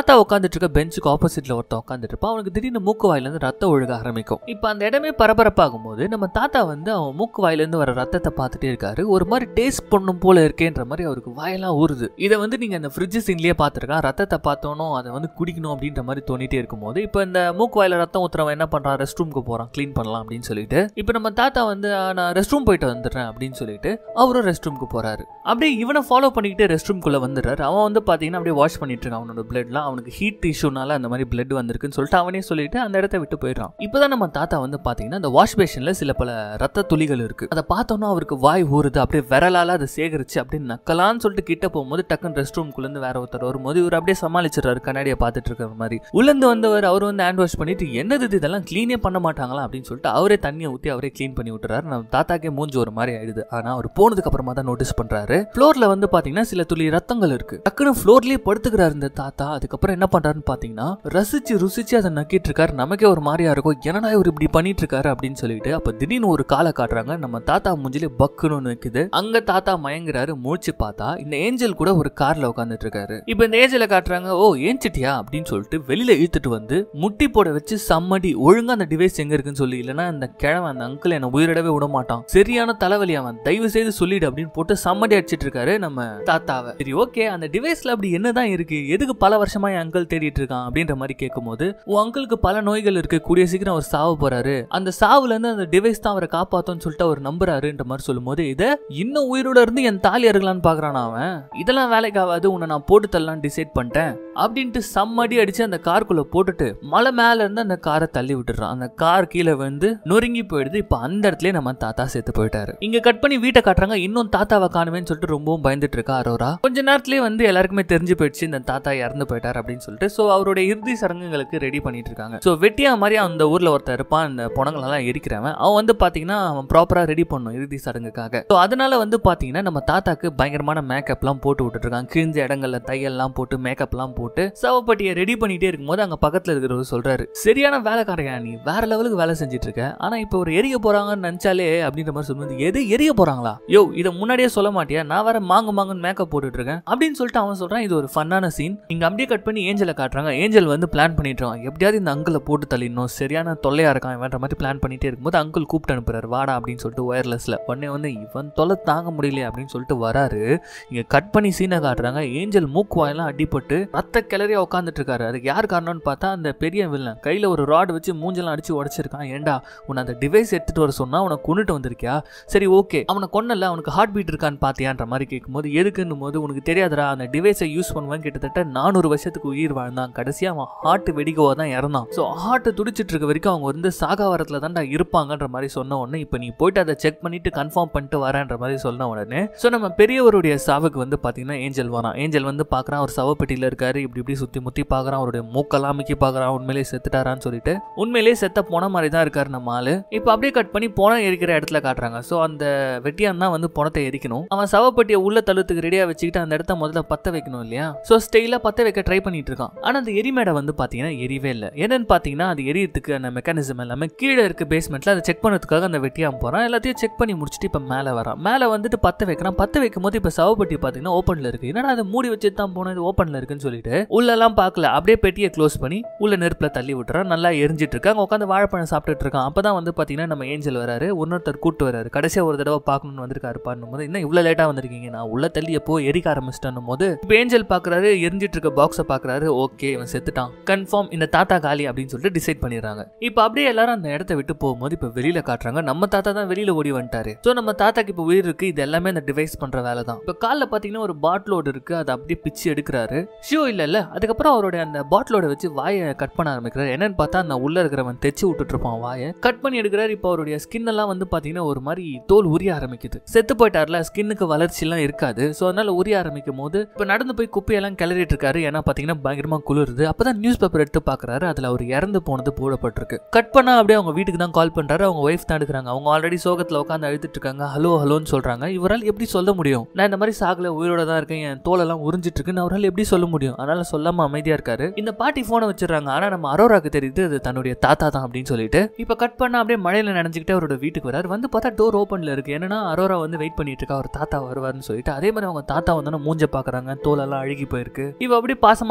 தாத்தா உட்காந்துட்டு இருக்க பெஞ்சுக்கு ஆப்போசிட்ல ஒருத்தன் உட்காந்துட்டு இருப்பான் அவனுக்கு திடீர்னு மூக்கு வாயில இருந்து ரத்தம் ஒழுக ஆரம்பிக்கும் இப்போ அந்த இடமே பரபரப்பாகும் போது நம்ம தாத்தா வந்து அவன் மூக்கு வாயில இருந்து வர ரத்தத்தை பார்த்துட்டே இருக்காரு ஒரு மாதிரி டேஸ்ட் பண்ணும் போல இருக்கேன்ற மாதிரி அவருக்கு வாயெல்லாம் ஊறுது இதை வந்து நீங்க அந்த ஃப்ரிட்ஜ் சீன்லயே பார்த்துருக்கான் ரத்தத்தை பார்த்தோனும் அதை வந்து குடிக்கணும் அப்படின்ற மாதிரி தோணிட்டே இருக்கும்போது இப்போ இந்த மூக்கு வாயில ரத்தம் ஊத்துறவன் என்ன பண்றான் ரெஸ்ட் ரூமுக்கு போறான் க்ளீன் பண்ணலாம் அப்படின்னு சொல்லிட்டு இப்போ நம்ம தாத்தா வந்து "ஆ, நான் ரெஸ்ட் ரூம் போயிட்டு வந்துடுறேன் அப்படின்னு சொல்லிட்டு அவரும் ரெஸ்ட் ரூமுக்கு போறாரு அப்படியே இவனை ஃபாலோ பண்ணிக்கிட்டு ரெஸ்ட் ரூம்குள்ள வந்துடுறாரு அவன் வந்து பாத்தீங்கன்னா அப்படியே வாஷ் பண்ணிட்டு இருக்கான் அவனோட பிளட்லாம் அவனுக்கு ஹீட் இஷ்யூனால அந்த மாதிரி பிளட் வந்திருக்குன்னு சொல்லிட்டு அவனே சொல்லிட்டு அந்த இடத்த விட்டு போயிடுறான் இப்போதான் நம்ம தாத்தா வந்து பாத்தீங்கன்னா அந்த வாஷ் பேஷன்ல சில பல ரத்த துளிகள் இருக்கு அதை பார்த்தோன்னா அவருக்கு வாய் ஊறுது அப்படியே விரலால அதை சேகரிச்சு அப்படியே நக்கலான்னு சொல்லிட்டு கிட்ட போகும்போது டக்குன்னு ரெஸ்ட் ரூம்குள்ள இருந்து வேற ஒருத்தர் வரும்போது இவர் அப்படியே சமாளிச்சிடுறாரு கண்ணாடியை பார்த்துட்டு இருக்கிற மாதிரி உள்ளேந்து வந்தவர் அவர் வந்து ஹேண்ட் வாஷ் பண்ணிட்டு என்னது இது இதெல்லாம் க்ளீனே பண்ண மாட்டாங்களா அப்படின்னு சொல்லிட்டு அவரே தண்ணியை ஊற்றி அவரே க்ளீன் பண்ணி விட்டுறாரு நம்ம தாத்தாக்கே மூஞ்சி ஒரு மாதிரி ஆயிடுது ஆனா அவர் போனதுக்கு அப்புறமா தான் நோட்டீஸ் பண்றாரு ஃப்ளோர்ல வந்து பாத்தீங்கன்னா சில துளி ரத்தங்கள் இருக்கு டக்குன்னு ஃப்ளோர்லயே படுத்துக்கிறாரு இந்த தாத்தா அதுக்கப்புறம் என்ன பண்றாருன்னு பாத்தீங்கன்னா ரசிச்சு ருசிச்சு அதை நக்கிட்டு இருக்காரு நமக்கே ஒரு மாதிரியா இருக்கும் என்னடா இவர் இப்படி பண்ணிட்டு இருக்காரு அப்படின்னு சொல்லிட்டு அப்ப திடீர்னு ஒரு காலை காட்டுறாங்க நம்ம தாத்தா மூஞ்சிலே பக்குன்னு ஒண்ணு நிக்குது அங்க தாத்தா மயங்குறாரு முழிச்சு பார்த்தா இந்த ஏஞ்சல் கூட ஒரு கார்ல உட்காந்துட்டு இருக்காரு இப்போ இந்த ஏஞ்சலை காட்டுறாங்க ஓ ஏஞ்சிட்டியா அப்படின்னு சொல்லிட்டு வெளியில இழுத்துட்டு வந்து முட்டி போட வச்சு சம்மடி ஒழுங்கா அந்த டிவைஸ் எங்க இருக்குன்னு சொல்லி இல்லைன்னா அந்த கிழவன் அந்த அங்கிள் என்ன உயிரிடவே விட மாட்டான் சரியான தலைவலி அவன் தயவு செய்து சொல்லிடு அப்படின்னு போட்டு சம்மடி அடிச்சிட்டு இருக்காரு நம்ம தாத்தாவை சரி ஓகே அந்த டிவைஸ்ல அப்படி என்னதான் இருக்கு எதுக்கு பல வருஷமா என் அங்கிள் தேடிட்டு இருக்கான் அப்படின்ற மாதிரி கேட்கும்போது உன் அங்கிளுக்கு பல நோய்கள் இருக்கு கூடிய சீக்கிரம் அவர் சாவ போறாரு அந்த சாவுல இருந்து அந்த டிவைஸ் தான் அவரை காப்பாத்தும்னு சொல்லிட்டு அவர் நம்புறாருன்ற மாதிரி சொல்லும்போது இதை இன்னும் உயிரோட இருந்து என் தாலி அறுக்கலான்னு பாக்குறான் அவன் இதெல்லாம் வேலைக்கு ஆகாது உன்னை நான் போட்டு தரலாம் டிசைட் பண்ணிட்டேன் அப்படின்ட்டு சம்மடி அடிச்சு அந்த காருக்குள்ள போட்டுட்டு மலை மேல இருந்து அந்த காரை தள்ளி விட்டுறான் அந்த கார் கீழே வந்து நொறுங்கி போயிடுது இப்போ அந்த இடத்துல நம்ம தாத்தா செத்து போயிட்டாரு இங்க கட் பண்ணி வீட்டை காட்டுறாங்க இன்னும் தாத்தாவை காணுமேன்னு சொல்லிட்டு ரொம்பவும் பயந்துட்டு இருக்கா அரோரா கொஞ்ச நேரத்திலேயே வந்து எல்லாருக்குமே தெரிஞ்சு போயிடுச்சு இந்த தாத்தா இறந்து போயிட்டார் அப்படின்னு சொல்லிட்டு ஸோ அவருடைய இறுதி சடங்குகளுக்கு ரெடி பண்ணிட்டு இருக்காங்க ஸோ வெட்டியா மாதிரி அந்த ஊர்ல ஒருத்தர் இருப்பான் அந்த புணங்களெல்லாம் எரிக்கிறவன் அவன் வந்து பாத்தீங்கன்னா அவன் ப்ராப்பரா ரெடி பண்ணும் இறுதி சடங்குக்காக ஸோ அதனால வந்து பாத்தீங்கன்னா நம்ம தாத்தாக்கு பயங்கரமான மேக்கப்லாம் போட்டு விட்டுட்டு இருக்காங்க கிழிஞ்ச இடங்கள்ல தையல்லாம் போட்டு மேக்கப்லாம் போட்டு சவப்பட்டியை ரெடி பண்ணிட்டே இருக்கும்போது அங்க பக்கத்துல இருக்கிறவர் சொல்றாரு சரியான வேலைக்காரையா நீ வேற லெவலுக்கு வேலை செஞ்சுட்டு இருக்க ஆனா இப்போ ஒரு எரிய போறாங்கன்னு நினைச்சாலே அப்படின்ற மாதிரி சொல்லும்போது எது எரிய போறாங்களா யோ இதை முன்னாடியே சொல்ல மாட்டியா நான் வேற மாங்கு மாங்குன்னு மேக்கப் போட்டுட்டு இருக்கேன் அப்படின்னு சொல்லிட்டு அவன் சொல்றான் இது ஒரு ஃபன்னான சீன் இங்க அப்படியே கட் பண்ணி ஏஞ்சலை காட்டுறாங்க ஏஞ்சல் வந்து பிளான் பண்ணிட்டு இருக்கான் எப்படியாவது இந்த அங்கிளை போட்டு தள்ளிடணும் சரியான தொல்லையா இருக்கான் இவன்ற மாதிரி பிளான் பண்ணிட்டே இருக்கும்போது அங்கிள் கூப்பிட்டு அனுப்புறாரு வாடா அப்படின்னு சொல்லிட்டு ஒயர்லெஸ்ல உடனே வந்து இவன் தொலை தாங்க முடியலையே அப்படின்னு சொல்லிட்டு வராரு இங்க கட் பண்ணி சீனை காட்டுறாங்க ஏஞ்சல் மூக்கு வாயெல்லாம் அடிபட்டு ரத்த கிளறியா உட்காந்துட்டு இருக்காரு அதுக்கு யார் காரணம்னு பார்த்தா அந்த பெரிய வில்லன் கையில ஒரு ராட் வச்சு மூஞ்செல்லாம் அடிச்சு உடைச்சிருக்கான் ஏண்டா உன்னை அந்த டிவைஸ் எடுத்துட்டு வர சொன்னா உன்னை கொண்டுட்டு வந்திருக்கியா சரி ஓகே அவனை கொன்னல அவனுக்கு ஹார்ட் பீட் இருக்கான்னு பாத்தியான்ற மாதிரி கேட்கும்போது எதுக்குன்னும் போது உனக்கு தெரியாதுடா அந்த டிவைஸை யூஸ் பண்ணுவேன் கிட்டத்தட்ட நானூறு வருஷத்துக்கு உயிர் வாழ்ந்தான் கடைசியா அவன் ஹார்ட் வெடிக்கவோ தான் இறந்தான் ஸோ ஹார்ட் துடிச்சிட்டு இருக்க வரைக்கும் அவங்க வந்து சாகாவரத்துல தான்டா இருப்பாங்கன்ற மாதிரி சொன்ன உடனே இப்போ நீ போயிட்டு அதை செக் பண்ணிட்டு கன்ஃபார்ம் பண்ணிட்டு வரேன்ற மாதிரி சொன்ன உடனே ஸோ நம்ம பெரியவருடைய சாவுக்கு வந்து பாத்தீங்கன்னா ஏஞ்சல் வரான் ஏஞ்சல் வந்து பார்க்கறான் அவர் சவப்பெட்டியில இருக்காரு இப்படி இப்படி சுத்தி முத்தி பார்க்கறான் அவருடைய மூக்கெல்லாம் அமுக்கி பார்க்கறான் உண்மையிலேயே செத்துட்டாரான்னு சொல்லிட்டு உண்மையிலேயே செத்த போன மாதிரி தான் இருக்காரு நம்ம ஆளு இப்போ அப்படியே கட் பண்ணி பணம் எரிக்கிற இடத்துல காட்டுறாங்க ஸோ அந்த வெட்டியான் தான் வந்து பணத்தை எரிக்கணும் அவன் சவப்பெட்டியை உள்ள தள்ளுறதுக்கு ரெடியா வச்சுக்கிட்டு அந்த இடத்த முதல்ல பத்த வைக்கணும் இல்லையா ஸோ ஸ்டெயிலாக பத்த வைக்க ட்ரை பண்ணிட்டு இருக்கான் ஆனா அந்த எரிமேடை வந்து பாத்தீங்கன்னா எரியவே இல்லை என்னன்னு பாத்தீங்கன்னா அது எரியறதுக்கு அந்த மெக்கானிசம் எல்லாமே கீழே இருக்க பேஸ்மெண்ட்ல அதை செக் பண்ணதுக்காக அந்த வெட்டியான் போறான் எல்லாத்தையும் செக் பண்ணி முடிச்சுட்டு இப்போ மேலே வரான் மேலே வந்துட்டு பத்த வைக்கிறான் பத்த வைக்கும் போது இப்போ சவப்பெட்டி பாத்தீங்கன்னா ஓப்பன்ல இருக்கு என்னடா அதை மூடி வச்சுட்டு தான் போனது ஓப்பன்ல இருக்குன்னு சொல்லிட்டு உள்ளெல்லாம் பார்க்கல அப்படியே பெட்டியை க்ளோஸ் பண்ணி உள்ள நெருப்புல தள்ளி விட்டுறான் நல்லா எரிஞ்சிட்டு இருக்காங்க உட்காந்து வாழைப்பழம் சாப்பிட்டுட்டு இருக்கான் அப்பதான் வந்து பாத்தீங்கன்னா நம்ம ஏஞ்சல் வராரு இன்னொருத்தர் கூட்டு வராரு கடைசியா ஒரு தடவை பார்க்கணும்னு வந்திருக்காரு பாருன்னு போது என்ன இவ்வளவு லேட்டா வந்திருக்கீங்க நான் உள்ள தள்ளி எப்போ எரிக்க ஆரம்பிச்சிட்டேன் போது இப்போ ஏஞ்சல் பாக்குறாரு எரிஞ்சிட்டு இருக்க பாக்ஸை பாக்குறாரு ஓகே இவன் செத்துட்டான் கன்ஃபார்ம் இந்த தாத்தா காலி அப்படின்னு சொல்லிட்டு டிசைட் பண்ணிடுறாங்க இப்போ அப்படியே எல்லாரும் அந்த இடத்த விட்டு போகும்போது இப்போ வெளியில காட்டுறாங்க நம்ம தாத்தா தான் வெளியில ஓடி வந்துட்டாரு ஸோ நம்ம தாத்தாக்கு இப்போ உயிர் இருக்கு இது எல்லாமே அந்த டிவைஸ் பண்ற வேலை தான் இப்போ காலில் பாத்தீங்கன்னா ஒரு பாட்டிலோடு இருக்கு அதை அப்படியே பிச்சு எடுக்கிறாரு ஷியோ இல்ல இல்ல அதுக்கப்புறம் அவருடைய அந்த பாட்டிலோட வச்சு வாயை கட் பண்ண ஆரம்பிக்கிறாரு என்னன்னு பார்த்தா அந்த உள்ள இருக்கிறவன் தைச்சு விட்டுட்டு இருப்பான் வாயை கட் பண்ணி எடுக்கிறாரு இப்போ அவருடைய ஸ்கின் எல்லாம் வந்து பாத்தீங்கன்னா ஒரு மாதிரி தோல் உரிய ஆரம்பிக்குது செத்து போயிட்டார்ல ஸ்கின்னுக்கு வளர்ச்சி எல்லாம் இருக்காது ஸோ அதனால உரிய ஆரம்பிக்கும் போது இப்போ நடந்து போய் குப்பையெல்லாம் கிளறிட்டு இருக்காரு ஏன்னா பாத்தீங்கன்னா பயங்கரமா குளிருது அப்பதான் நியூஸ் பேப்பர் எடுத்து பாக்குறாரு அதுல அவர் இறந்து போனது போடப்பட்டிருக்கு கட் பண்ணா அப்படியே அவங்க வீட்டுக்கு தான் கால் பண்றாரு அவங்க ஒய்ஃப் தான் எடுக்கிறாங்க அவங்க ஆல்ரெடி சோகத்துல உட்காந்து அழுதுட்டு இருக்காங்க ஹலோ ஹலோன்னு சொல்றாங்க இவரால் எப்படி சொல்ல முடியும் நான் இந்த மாதிரி சாகல உயிரோட தான் இருக்கேன் என் தோலெல்லாம் உறிஞ்சிட்டு இருக்குன்னு அவரால் எப்படி சொல்ல முடியும் அதனால சொல்லாம அமைதியா இருக்காரு இந்த பாட்டி போனை வச்சிடறாங்க ஆனா நம்ம அரோராக்கு தெரியுது அது தன்னுடைய தாத்தா தான் அப்படின்னு சொல்லிட்டு இப்ப கட் பண்ணா அப்படியே மழையில நினைஞ்சுக்கிட்டு அவரோட வீட்டுக்கு வராரு வந்து பார்த்தா டோர் ஓப்பன்ல இருக்கு என்னன்னா அரோரா வந்து வெயிட் பண்ணிட்டு இருக்கா அவர் தாத்தா வருவாருன்னு சொல்லிட்டு அதே மாதிரி அவங்க தாத்தா வந்து மூஞ்ச பாக்குறாங்க தோலெல்லாம் அழுகி போயிருக்கு இவ அப்படியே பாசமா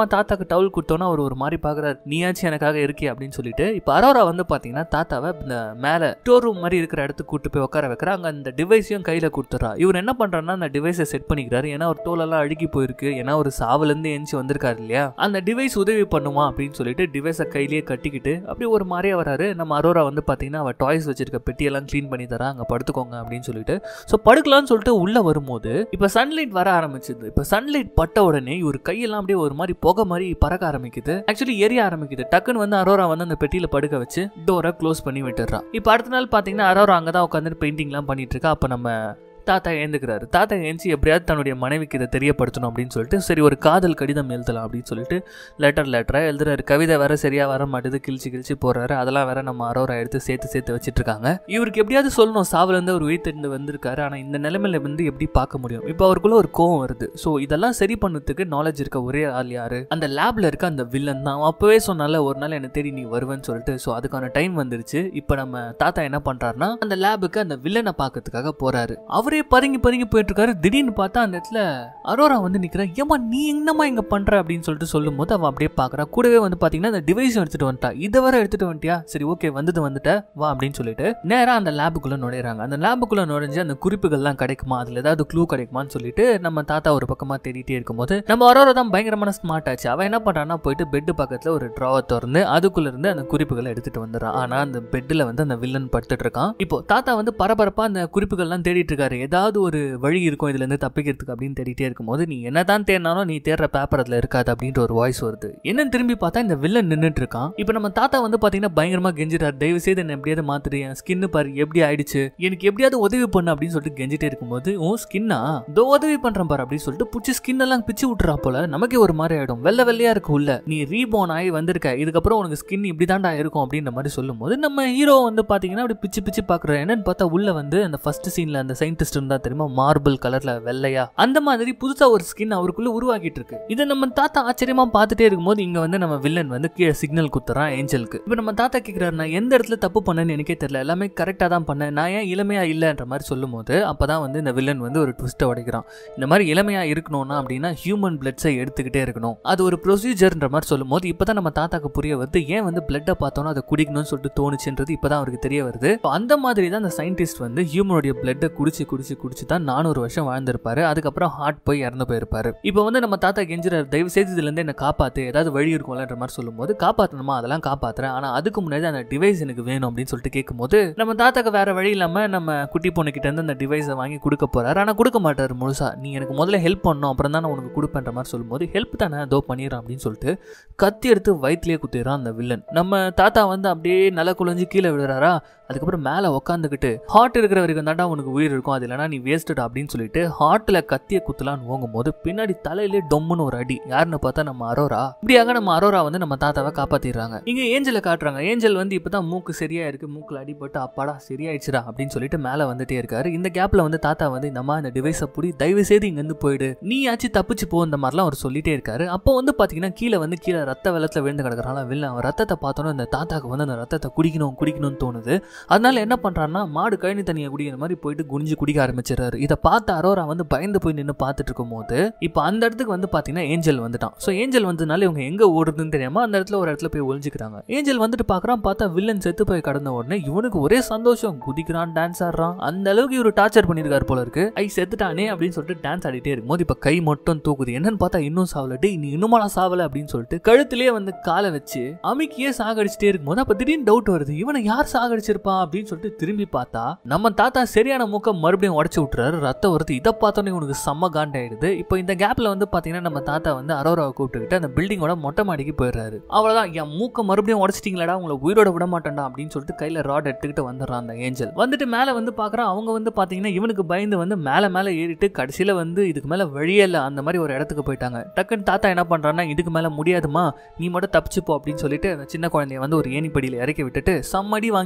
அதுக்கப்புறமா தாத்தாக்கு டவுல் கொடுத்தோன்னா அவர் ஒரு மாதிரி பாக்குறாரு நீயாச்சும் எனக்காக இருக்கே அப்படின்னு சொல்லிட்டு இப்போ அரோரா வந்து பாத்தீங்கன்னா தாத்தாவை இந்த மேல ஸ்டோர் ரூம் மாதிரி இருக்கிற இடத்துக்கு கூட்டு போய் உட்கார வைக்கிற அங்க அந்த டிவைஸையும் கையில கொடுத்துறா இவர் என்ன பண்றாருன்னா அந்த டிவைஸை செட் பண்ணிக்கிறாரு ஏன்னா ஒரு தோலெல்லாம் அழுகி போயிருக்கு ஏன்னா ஒரு சாவுல இருந்து எஞ்சி வந்திருக்காரு இல்லையா அந்த டிவைஸ் உதவி பண்ணுமா அப்படின்னு சொல்லிட்டு டிவைஸை கையிலேயே கட்டிக்கிட்டு அப்படி ஒரு மாதிரியே வராரு நம்ம அரோரா வந்து பாத்தீங்கன்னா அவ டாய்ஸ் வச்சிருக்க பெட்டியெல்லாம் க்ளீன் பண்ணி தரா அங்க படுத்துக்கோங்க அப்படின்னு சொல்லிட்டு ஸோ படுக்கலாம்னு சொல்லிட்டு உள்ள வரும்போது இப்போ சன்லைட் வர ஆரம்பிச்சது இப்போ சன்லைட் பட்ட உடனே இவர் கையெல்லாம் அப்படியே ஒரு மாதிரி புகை மாதிரி பறக்க ஆரம்பிக்குது ஆக்சுவலி எரிய ஆரம்பிக்குது டக்குன்னு வந்து அரோரா வந்து அந்த பெட்டியில படுக்க வச்சு டோரை க்ளோஸ் பண்ணி விட்டுறா இப்போ அடுத்த நாள் பார்த்தீங்கன்னா அரோரா அங்கே தான் உட்காந்து பெயிண்டிங்லாம் பண்ணிட்டு இருக்கா அப்போ நம்ம தாத்தா ஏந்துக்கிறாரு தாத்தா ஏஞ்சி எப்படியாவது தன்னுடைய மனைவிக்கு இதை தெரியப்படுத்தணும் அப்படின்னு சொல்லிட்டு சரி ஒரு காதல் கடிதம் எழுதலாம் அப்படின்னு சொல்லிட்டு லெட்டர் லெட்டராக எழுதுறாரு கவிதை வேற சரியா வர மாட்டேது கிழிச்சு கிழிச்சு போறாரு அதெல்லாம் வேற நம்ம அரோரா எடுத்து சேர்த்து சேர்த்து வச்சிட்டு இருக்காங்க இவருக்கு எப்படியாவது சொல்லணும் சாவுல இருந்து ஒரு உயிர் தெரிந்து வந்திருக்காரு ஆனா இந்த நிலைமையில வந்து எப்படி பார்க்க முடியும் இப்போ அவருக்குள்ள ஒரு கோவம் வருது ஸோ இதெல்லாம் சரி பண்ணதுக்கு நாலேஜ் இருக்க ஒரே ஆள் யாரு அந்த லேப்ல இருக்க அந்த வில்லன் தான் அவன் அப்பவே சொன்னால ஒரு நாள் என்ன தேடி நீ வருவேன்னு சொல்லிட்டு ஸோ அதுக்கான டைம் வந்துருச்சு இப்போ நம்ம தாத்தா என்ன பண்றாருன்னா அந்த லேபுக்கு அந்த வில்லனை பார்க்கறதுக்காக போறாரு அவரே பதுங்கி பதுங்கி போயிட்டு இருக்காரு திடீர்னு பார்த்தா அந்த இடத்துல அரோரா வந்து நிக்கிறா ஏமா நீ என்னம்மா இங்க பண்ற அப்படின்னு சொல்லிட்டு சொல்லும் போது அவன் அப்படியே பாக்குறா கூடவே வந்து பாத்தீங்கன்னா அந்த டிவைஸ் எடுத்துட்டு வந்துட்டா இதை வர எடுத்துட்டு வந்துட்டியா சரி ஓகே வந்தது வந்துட்ட வா அப்படின்னு சொல்லிட்டு நேரா அந்த லேபுக்குள்ள நுழையிறாங்க அந்த லேபுக்குள்ள நுழைஞ்சு அந்த குறிப்புகள்லாம் கிடைக்குமா அதுல ஏதாவது க்ளூ கிடைக்குமான்னு சொல்லிட்டு நம்ம தாத்தா ஒரு பக்கமா தேடிட்டே இருக்கும்போது நம்ம அரோரா தான் பயங்கரமான ஸ்மார்ட் ஆச்சு அவன் என்ன பண்றான்னா போயிட்டு பெட் பக்கத்துல ஒரு ட்ராவர் திறந்து அதுக்குள்ள இருந்து அந்த குறிப்புகளை எடுத்துட்டு வந்துடுறான் ஆனா அந்த பெட்ல வந்து அந்த வில்லன் படுத்துட்டு இருக்கான் இப்போ தாத்தா வந்து பரபரப்பா அந்த குறிப்புகள்லாம் தேடிட்டு இருக்காரு ஏதாவது ஒரு வழி இருக்கும் இதுல இருந்து தப்பிக்கிறதுக்கு அப்படின்னு தேடிட்டே இருக்கும்போது நீ என்னதான் தேடினாலும் நீ தேடுற பேப்பர் அதுல இருக்காது அப்படின்ற ஒரு வாய்ஸ் வருது என்னன்னு திரும்பி பார்த்தா இந்த வில்லன் நின்னுட்டு இருக்கான் இப்போ நம்ம தாத்தா வந்து பாத்தீங்கன்னா பயங்கரமா கெஞ்சிட்டார் தயவு செய்து என்ன எப்படியாவது மாத்துரு என் ஸ்கின் பாரு எப்படி ஆயிடுச்சு எனக்கு எப்படியாவது உதவி பண்ணு அப்படின்னு சொல்லிட்டு கெஞ்சிட்டே இருக்கும்போது ஓ ஸ்கின்னா தோ உதவி பண்றேன் பாரு அப்படின்னு சொல்லிட்டு புடிச்சு ஸ்கின் எல்லாம் பிச்சு விட்டுறா போல நமக்கே ஒரு மாதிரி ஆயிடும் வெள்ளை வெள்ளையா இருக்கு உள்ள நீ ரீபோன் ஆகி வந்திருக்க இதுக்கப்புறம் உனக்கு ஸ்கின் இப்படி தாண்டா இருக்கும் அப்படின்ற மாதிரி சொல்லும்போது நம்ம ஹீரோ வந்து பாத்தீங்கன்னா அப்படி பிச்சு பிச்சு பாக்குற என்னன்னு பார்த்தா உள்ள வந்து அந்த ஃபர்ஸ்ட் சீன்ல அந்த சயின்டிஸ்ட் இருந்தா தெரியுமா மார்பிள் கலர்ல வெள்ளையா அந்த மாதிரி புதுசா ஒரு ஸ்கின் அவருக்குள்ள உருவாக்கிட்டு இருக்கு இதை நம்ம தாத்தா ஆச்சரியமா பார்த்துட்டே இருக்கும்போது இங்க வந்து நம்ம வில்லன் வந்து கீழே சிக்னல் குத்துறான் ஏஞ்சலுக்கு இப்போ நம்ம தாத்தா கேட்கிறாரு நான் எந்த இடத்துல தப்பு பண்ணேன்னு எனக்கே தெரியல எல்லாமே கரெக்டா தான் பண்ணேன் நான் ஏன் இளமையா இல்லைன்ற மாதிரி சொல்லும்போது அப்பதான் வந்து இந்த வில்லன் வந்து ஒரு ட்விஸ்ட்டை உடைக்கிறான் இந்த மாதிரி இளமையா இருக்கணும்னா அப்படின்னா ஹியூமன் பிளட்ஸை எடுத்துக்கிட்டே இருக்கணும் அது ஒரு ப்ரொசீஜர்ன்ற மாதிரி சொல்லும்போது இப்பதான் நம்ம தாத்தாக்கு புரிய வருது ஏன் வந்து பிளட்டை பார்த்தோன்னா அதை குடிக்கணும்னு சொல்லிட்டு தோணுச்சுன்றது இப்பதான் அவருக்கு தெரிய வருது So, அந்த மாதிரி தான் அந்த சயின்டிஸ்ட் வந்து ஹியூமனுடைய பிளட்டை குடிச்சு குடிச்சு குடிச்சு தான் நானூறு வருஷம் வாழ்ந்திருப்பாரு அதுக்கப்புறம் ஹார்ட் போய் இறந்து போயிருப்பாரு இப்போ வந்து நம்ம தாத்தா கெஞ்சுறாரு தயவு செய்து இதுல இருந்து என்ன காப்பாத்து ஏதாவது வழி இருக்கும்லன்ற மாதிரி சொல்லும்போது காப்பாத்தணுமா அதெல்லாம் காப்பாத்துறேன் ஆனா அதுக்கு முன்னாடி அந்த டிவைஸ் எனக்கு வேணும் அப்படின்னு சொல்லிட்டு கேட்கும்போது நம்ம தாத்தாக்கு வேற வழி இல்லாம நம்ம குட்டி பொண்ணு கிட்ட இருந்து அந்த டிவைஸை வாங்கி கொடுக்க போறாரு ஆனா கொடுக்க மாட்டாரு முழுசா நீ எனக்கு முதல்ல ஹெல்ப் பண்ணணும் அப்புறம் தான் நான் உனக்கு கொடுப்பேன்ற மாதிரி சொல்லும்போது ஹெல்ப் தானே தோ பண்ணிடுறேன் அப்படின்னு சொல்லிட்டு கத்தி எடுத்து வயிற்றுலேயே குத்திடுறான் அந்த வில்லன் நம்ம தாத்தா வந்து அப்படியே நல்ல குழஞ்சு கீழே விழுறாரா அதுக்கப்புறம் மேலே உட்காந்துக்கிட்டு ஹார்ட் இருக்கிற வரைக்கும் தாண்டா உனக்கு உயிர் இருக்கும் அது இல்லைனா நீ வேஸ்டட் அப்படின்னு சொல்லிட்டு ஹார்ட்டில் கத்திய குத்தலான்னு ஓங்கும் போது பின்னாடி தலையிலே டொம்முன்னு ஒரு அடி யாருன்னு பார்த்தா நம்ம அரோரா இப்படியாக நம்ம அரோரா வந்து நம்ம தாத்தாவை காப்பாத்திடுறாங்க இங்க ஏஞ்சலை காட்டுறாங்க ஏஞ்சல் வந்து இப்பதான் மூக்கு சரியா இருக்கு மூக்குல அடிபட்டு அப்பாடா சரியாயிடுச்சுடா அப்படின்னு சொல்லிட்டு மேலே வந்துட்டே இருக்காரு இந்த கேப்ல வந்து தாத்தா வந்து இந்த மாதிரி இந்த டிவைஸை புடி தயவு செய்து இங்க இருந்து போயிடு நீ ஆச்சு தப்பிச்சு போ இந்த மாதிரிலாம் அவர் சொல்லிட்டே இருக்காரு அப்போ வந்து பாத்தீங்கன்னா கீழே வந்து கீழே ரத்த வெள்ளத்துல விழுந்து கிடக்குறாங்க வில்ல அவன் ரத்தத்தை பார்த்தோன்னே இந்த தாத்தாக்கு வந்து அந்த ரத்தத்தை குடிக்கணும் குடிக்கணும்னு தோணுது அதனால என்ன பண்றாருன்னா மாடு கழனி தண்ணியை குடிக்கிற மாதிரி போயிட்டு குனிஞ்சு குடிக்க ஆரம்பிச்சிடறாரு இதை பார்த்து அரோரா வந்து பயந்து போய் நின்று பார்த்துட்டு இருக்கும்போது இப்போ அந்த இடத்துக்கு வந்து பாத்தீங்கன்னா ஏஞ்சல் வந்துட்டான் ஸோ ஏஞ்சல் வந்ததுனால இவங்க எங்க ஓடுதுன்னு தெரியாம அந்த இடத்துல ஒரு இடத்துல போய் ஒளிஞ்சுக்கிறாங்க ஏஞ்சல் வந்துட்டு பார்க்கறான் பார்த்தா வில்லன் செத்து போய் கடந்த உடனே இவனுக்கு ஒரே சந்தோஷம் குதிக்கிறான் டான்ஸ் ஆடுறான் அந்த அளவுக்கு இவரு டார்ச்சர் பண்ணியிருக்காரு போல இருக்கு ஐ செத்துட்டானே அப்படின்னு சொல்லிட்டு டான்ஸ் ஆடிட்டே இருக்கும்போது இப்போ கை மட்டும் தூக்குது என்னன்னு பார்த்தா இன்னும் சாவல டேய் நீ இன்னுமா நான் சாவல அப்படின்னு சொல்லிட்டு கழுத்திலேயே வந்து காலை வச்சு அமிக்கியே சாகடிச்சிட்டே இருக்கும்போது அப்ப திடீர்னு டவுட் வருது இவனை யார் சாகடிச்சிருப்பா அப்படின்னு சொல்லிட்டு திரும்பி பார்த்தா நம்ம தாத்தா சரியான மூக்க மறுபடியும் உடச்சு விட்டுறாரு ரத்தம் வருது இதை பார்த்தோன்னே உனக்கு செம்ம காண்டாயிடுது இப்போ இந்த கேப்ல வந்து பாத்தீங்கன்னா நம்ம தாத்தா வந்து அரோராவை கூப்பிட்டுக்கிட்டு அந்த பில்டிங்கோட மொட்டை மாடிக்கு போயிடுறாரு அவ்வளவுதான் என் மூக்க மறுபடியும் உடச்சிட்டீங்களாடா உங்களை உயிரோட விட மாட்டேன்டா அப்படின்னு சொல்லிட்டு கையில ராட் எடுத்துக்கிட்டு வந்துடுறான் அந்த ஏஞ்சல் வந்துட்டு மேல வந்து பாக்குறான் அவங்க வந்து பாத்தீங்கன்னா இவனுக்கு பயந்து வந்து மேல மேல ஏறிட்டு கடைசியில வந்து இதுக்கு மேல வழியே இல்ல அந்த மாதிரி ஒரு இடத்துக்கு போயிட்டாங்க டக்குன்னு தாத்தா என்ன பண்றான்னா இதுக்கு மேல முடியாதுமா நீ மட்டும் தப்பிச்சு போ அப்படின்னு சொல்லிட்டு அந்த சின்ன குழந்தைய வந்து ஒரு ஏணிப்படியில இறக்கி விட்டுட்டு சம்மடி வாங்கிட்டு இருக்காரு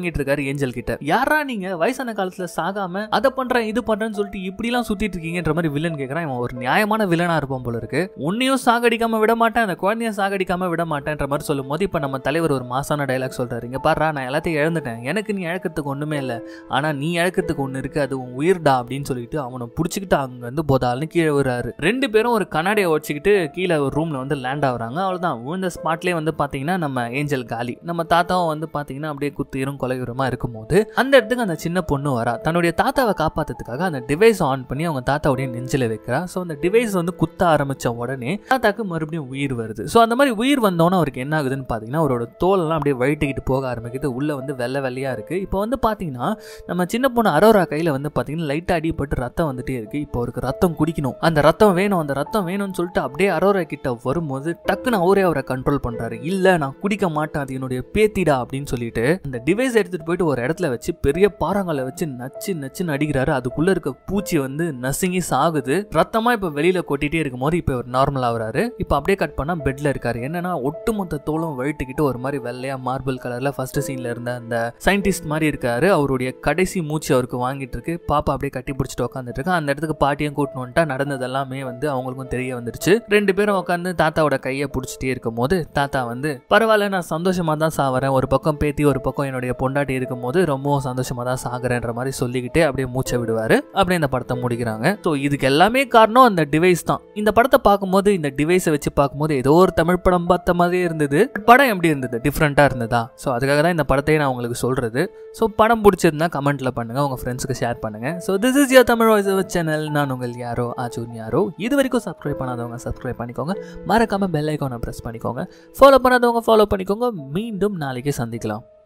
ஏஞ்சல் கிட்ட யாரா நீங்க வயசான காலத்துல சாகாம அதை பண்றேன் இது பண்றேன்னு சொல்லிட்டு இப்படிலாம் சுத்திட்டு இருக்கீங்கன்ற மாதிரி வில்லன் கேக்குறான் இவன் ஒரு நியாயமான வில்லனா இருப்பான் போல இருக்கு உன்னையும் சாகடிக்காம விட மாட்டேன் அந்த குழந்தைய சாகடிக்காம விட மாட்டேன்ற மாதிரி சொல்லும் போது இப்ப நம்ம தலைவர் ஒரு மாசான டைலாக் சொல்றாரு இங்க பாரு நான் எல்லாத்தையும் இழந்துட்டேன் எனக்கு நீ இழக்கிறதுக்கு ஒண்ணுமே இல்லை ஆனா நீ இழக்கிறதுக்கு ஒண்ணு இருக்கு அது உன் உயிர்டா அப்படின்னு சொல்லிட்டு அவனை புடிச்சுக்கிட்டு அங்க வந்து போதால்னு கீழே விடுறாரு ரெண்டு பேரும் ஒரு கண்ணாடியை வச்சுக்கிட்டு கீழே ஒரு ரூம்ல வந்து லேண்ட் ஆகுறாங்க அவ்வளவுதான் விழுந்த ஸ்பாட்லேயே வந்து பாத்தீங்கன்னா நம்ம ஏஞ்சல் காலி நம்ம தாத்தாவும் வந்து பாத்தீங்கன்னா அப்படியே குத்திரும் கொலையுரமா இருக்கும்போது அந்த இடத்துக்கு அந்த சின்ன பொண்ணு வரா தன்னுடைய தாத்தாவை காப்பாத்துறதுக்காக அந்த டிவைஸ் ஆன் பண்ணி அவங்க தாத்தாவுடைய நெஞ்சில வைக்கிறா ஸோ அந்த டிவைஸ் வந்து குத்த ஆரம்பிச்ச உடனே தாத்தாக்கு மறுபடியும் உயிர் வருது ஸோ அந்த மாதிரி உயிர் வந்தோன்னே அவருக்கு என்ன ஆகுதுன்னு பார்த்தீங்கன்னா அவரோட தோலெல்லாம் அப்படியே வயிட்டுக்கிட்டு போக ஆரம்பிக்குது உள்ள வந்து வெள்ளை வெள்ளையா இருக்கு இப்போ வந்து பார்த்தீங்கன்னா நம்ம சின்ன பொண்ணு அரோரா கையில வந்து பார்த்தீங்கன்னா லைட்டாக அடிபட்டு ரத்தம் வந்துட்டே இருக்கு இப்போ அவருக்கு ரத்தம் குடிக்கணும் அந்த ரத்தம் வேணும் அந்த ரத்தம் வேணும்னு சொல்லிட்டு அப்படியே அரோரா கிட்ட வரும்போது டக்குன்னு அவரே அவரை கண்ட்ரோல் பண்றாரு இல்ல நான் குடிக்க மாட்டேன் அது என்னுடைய பேத்திடா அப்படின்னு சொல்லிட்டு அந்த டிவைஸ் எடுத்துட்டு போயிட்டு ஒரு இடத்துல வச்சு பெரிய பாறாங்கல்ல வச்சு நச்சு நச்சுன்னு அடிக்கிறாரு அதுக்குள்ள இருக்க பூச்சி வந்து நசுங்கி சாகுது ரத்தமா இப்ப வெளியில கொட்டிட்டே இருக்கும் போது இப்ப இவர் நார்மல் ஆகுறாரு இப்ப அப்படியே கட் பண்ணா பெட்ல இருக்காரு என்னன்னா ஒட்டுமொத்த தோலும் வழுட்டுக்கிட்டு ஒரு மாதிரி வெள்ளையா மார்பிள் கலர்ல ஃபர்ஸ்ட் சீன்ல இருந்த அந்த சயின்டிஸ்ட் மாதிரி இருக்காரு அவருடைய கடைசி மூச்சு அவருக்கு வாங்கிட்டு இருக்கு பாப்பா அப்படியே கட்டி பிடிச்சிட்டு உட்காந்துட்டு இருக்கு அந்த இடத்துக்கு பாட்டியும் கூட்டின்னு வந்துட்டா நடந்தது எல்லாமே வந்து அவங்களுக்கும் தெரிய வந்துருச்சு ரெண்டு பேரும் உட்காந்து தாத்தாவோட கையை பிடிச்சிட்டே இருக்கும் போது தாத்தா வந்து பரவாயில்ல நான் சந்தோஷமா தான் சாவறேன் ஒரு பக்கம் பேத்தி ஒரு பக்கம் என்னுடைய பொண்டாட்டி இருக்கும் போது ரொம்பவும் சந்தோஷமா தான் சாகுறேன்ற மாதிரி சொல்லிக்கிட்டே அப்படியே மூச்சை விடுவாரு அப்படியே இந்த படத்தை முடிக்கிறாங்க ஸோ இதுக்கு எல்லாமே காரணம் அந்த டிவைஸ் தான் இந்த படத்தை பார்க்கும்போது இந்த டிவைஸை வச்சு பார்க்கும்போது ஏதோ ஒரு தமிழ் படம் பார்த்த மாதிரியே இருந்தது படம் எப்படி இருந்தது டிஃப்ரெண்ட்டாக இருந்ததா ஸோ அதுக்காக தான் இந்த படத்தையே நான் உங்களுக்கு சொல்றது ஸோ படம் பிடிச்சிருந்தா கமெண்ட்ல பண்ணுங்க உங்க ஃப்ரெண்ட்ஸுக்கு ஷேர் பண்ணுங்க so this is your Tamil voice channel நான் உங்கள் யாரோ ஆச்சூன் யாரோ இது வரைக்கும் சப்ஸ்கிரைப் பண்ணாதவங்க சப்ஸ்கிரைப் பண்ணிக்கோங்க மறக்காம பெல் ஐக்கானை ப்ரெஸ் பண்ணிக்கோங்க ஃபாலோ பண்ணாதவங்க ஃபாலோ பண்ணிக்கோங்க மீண்டும் நாளைக்கு சந்திக்கலாம்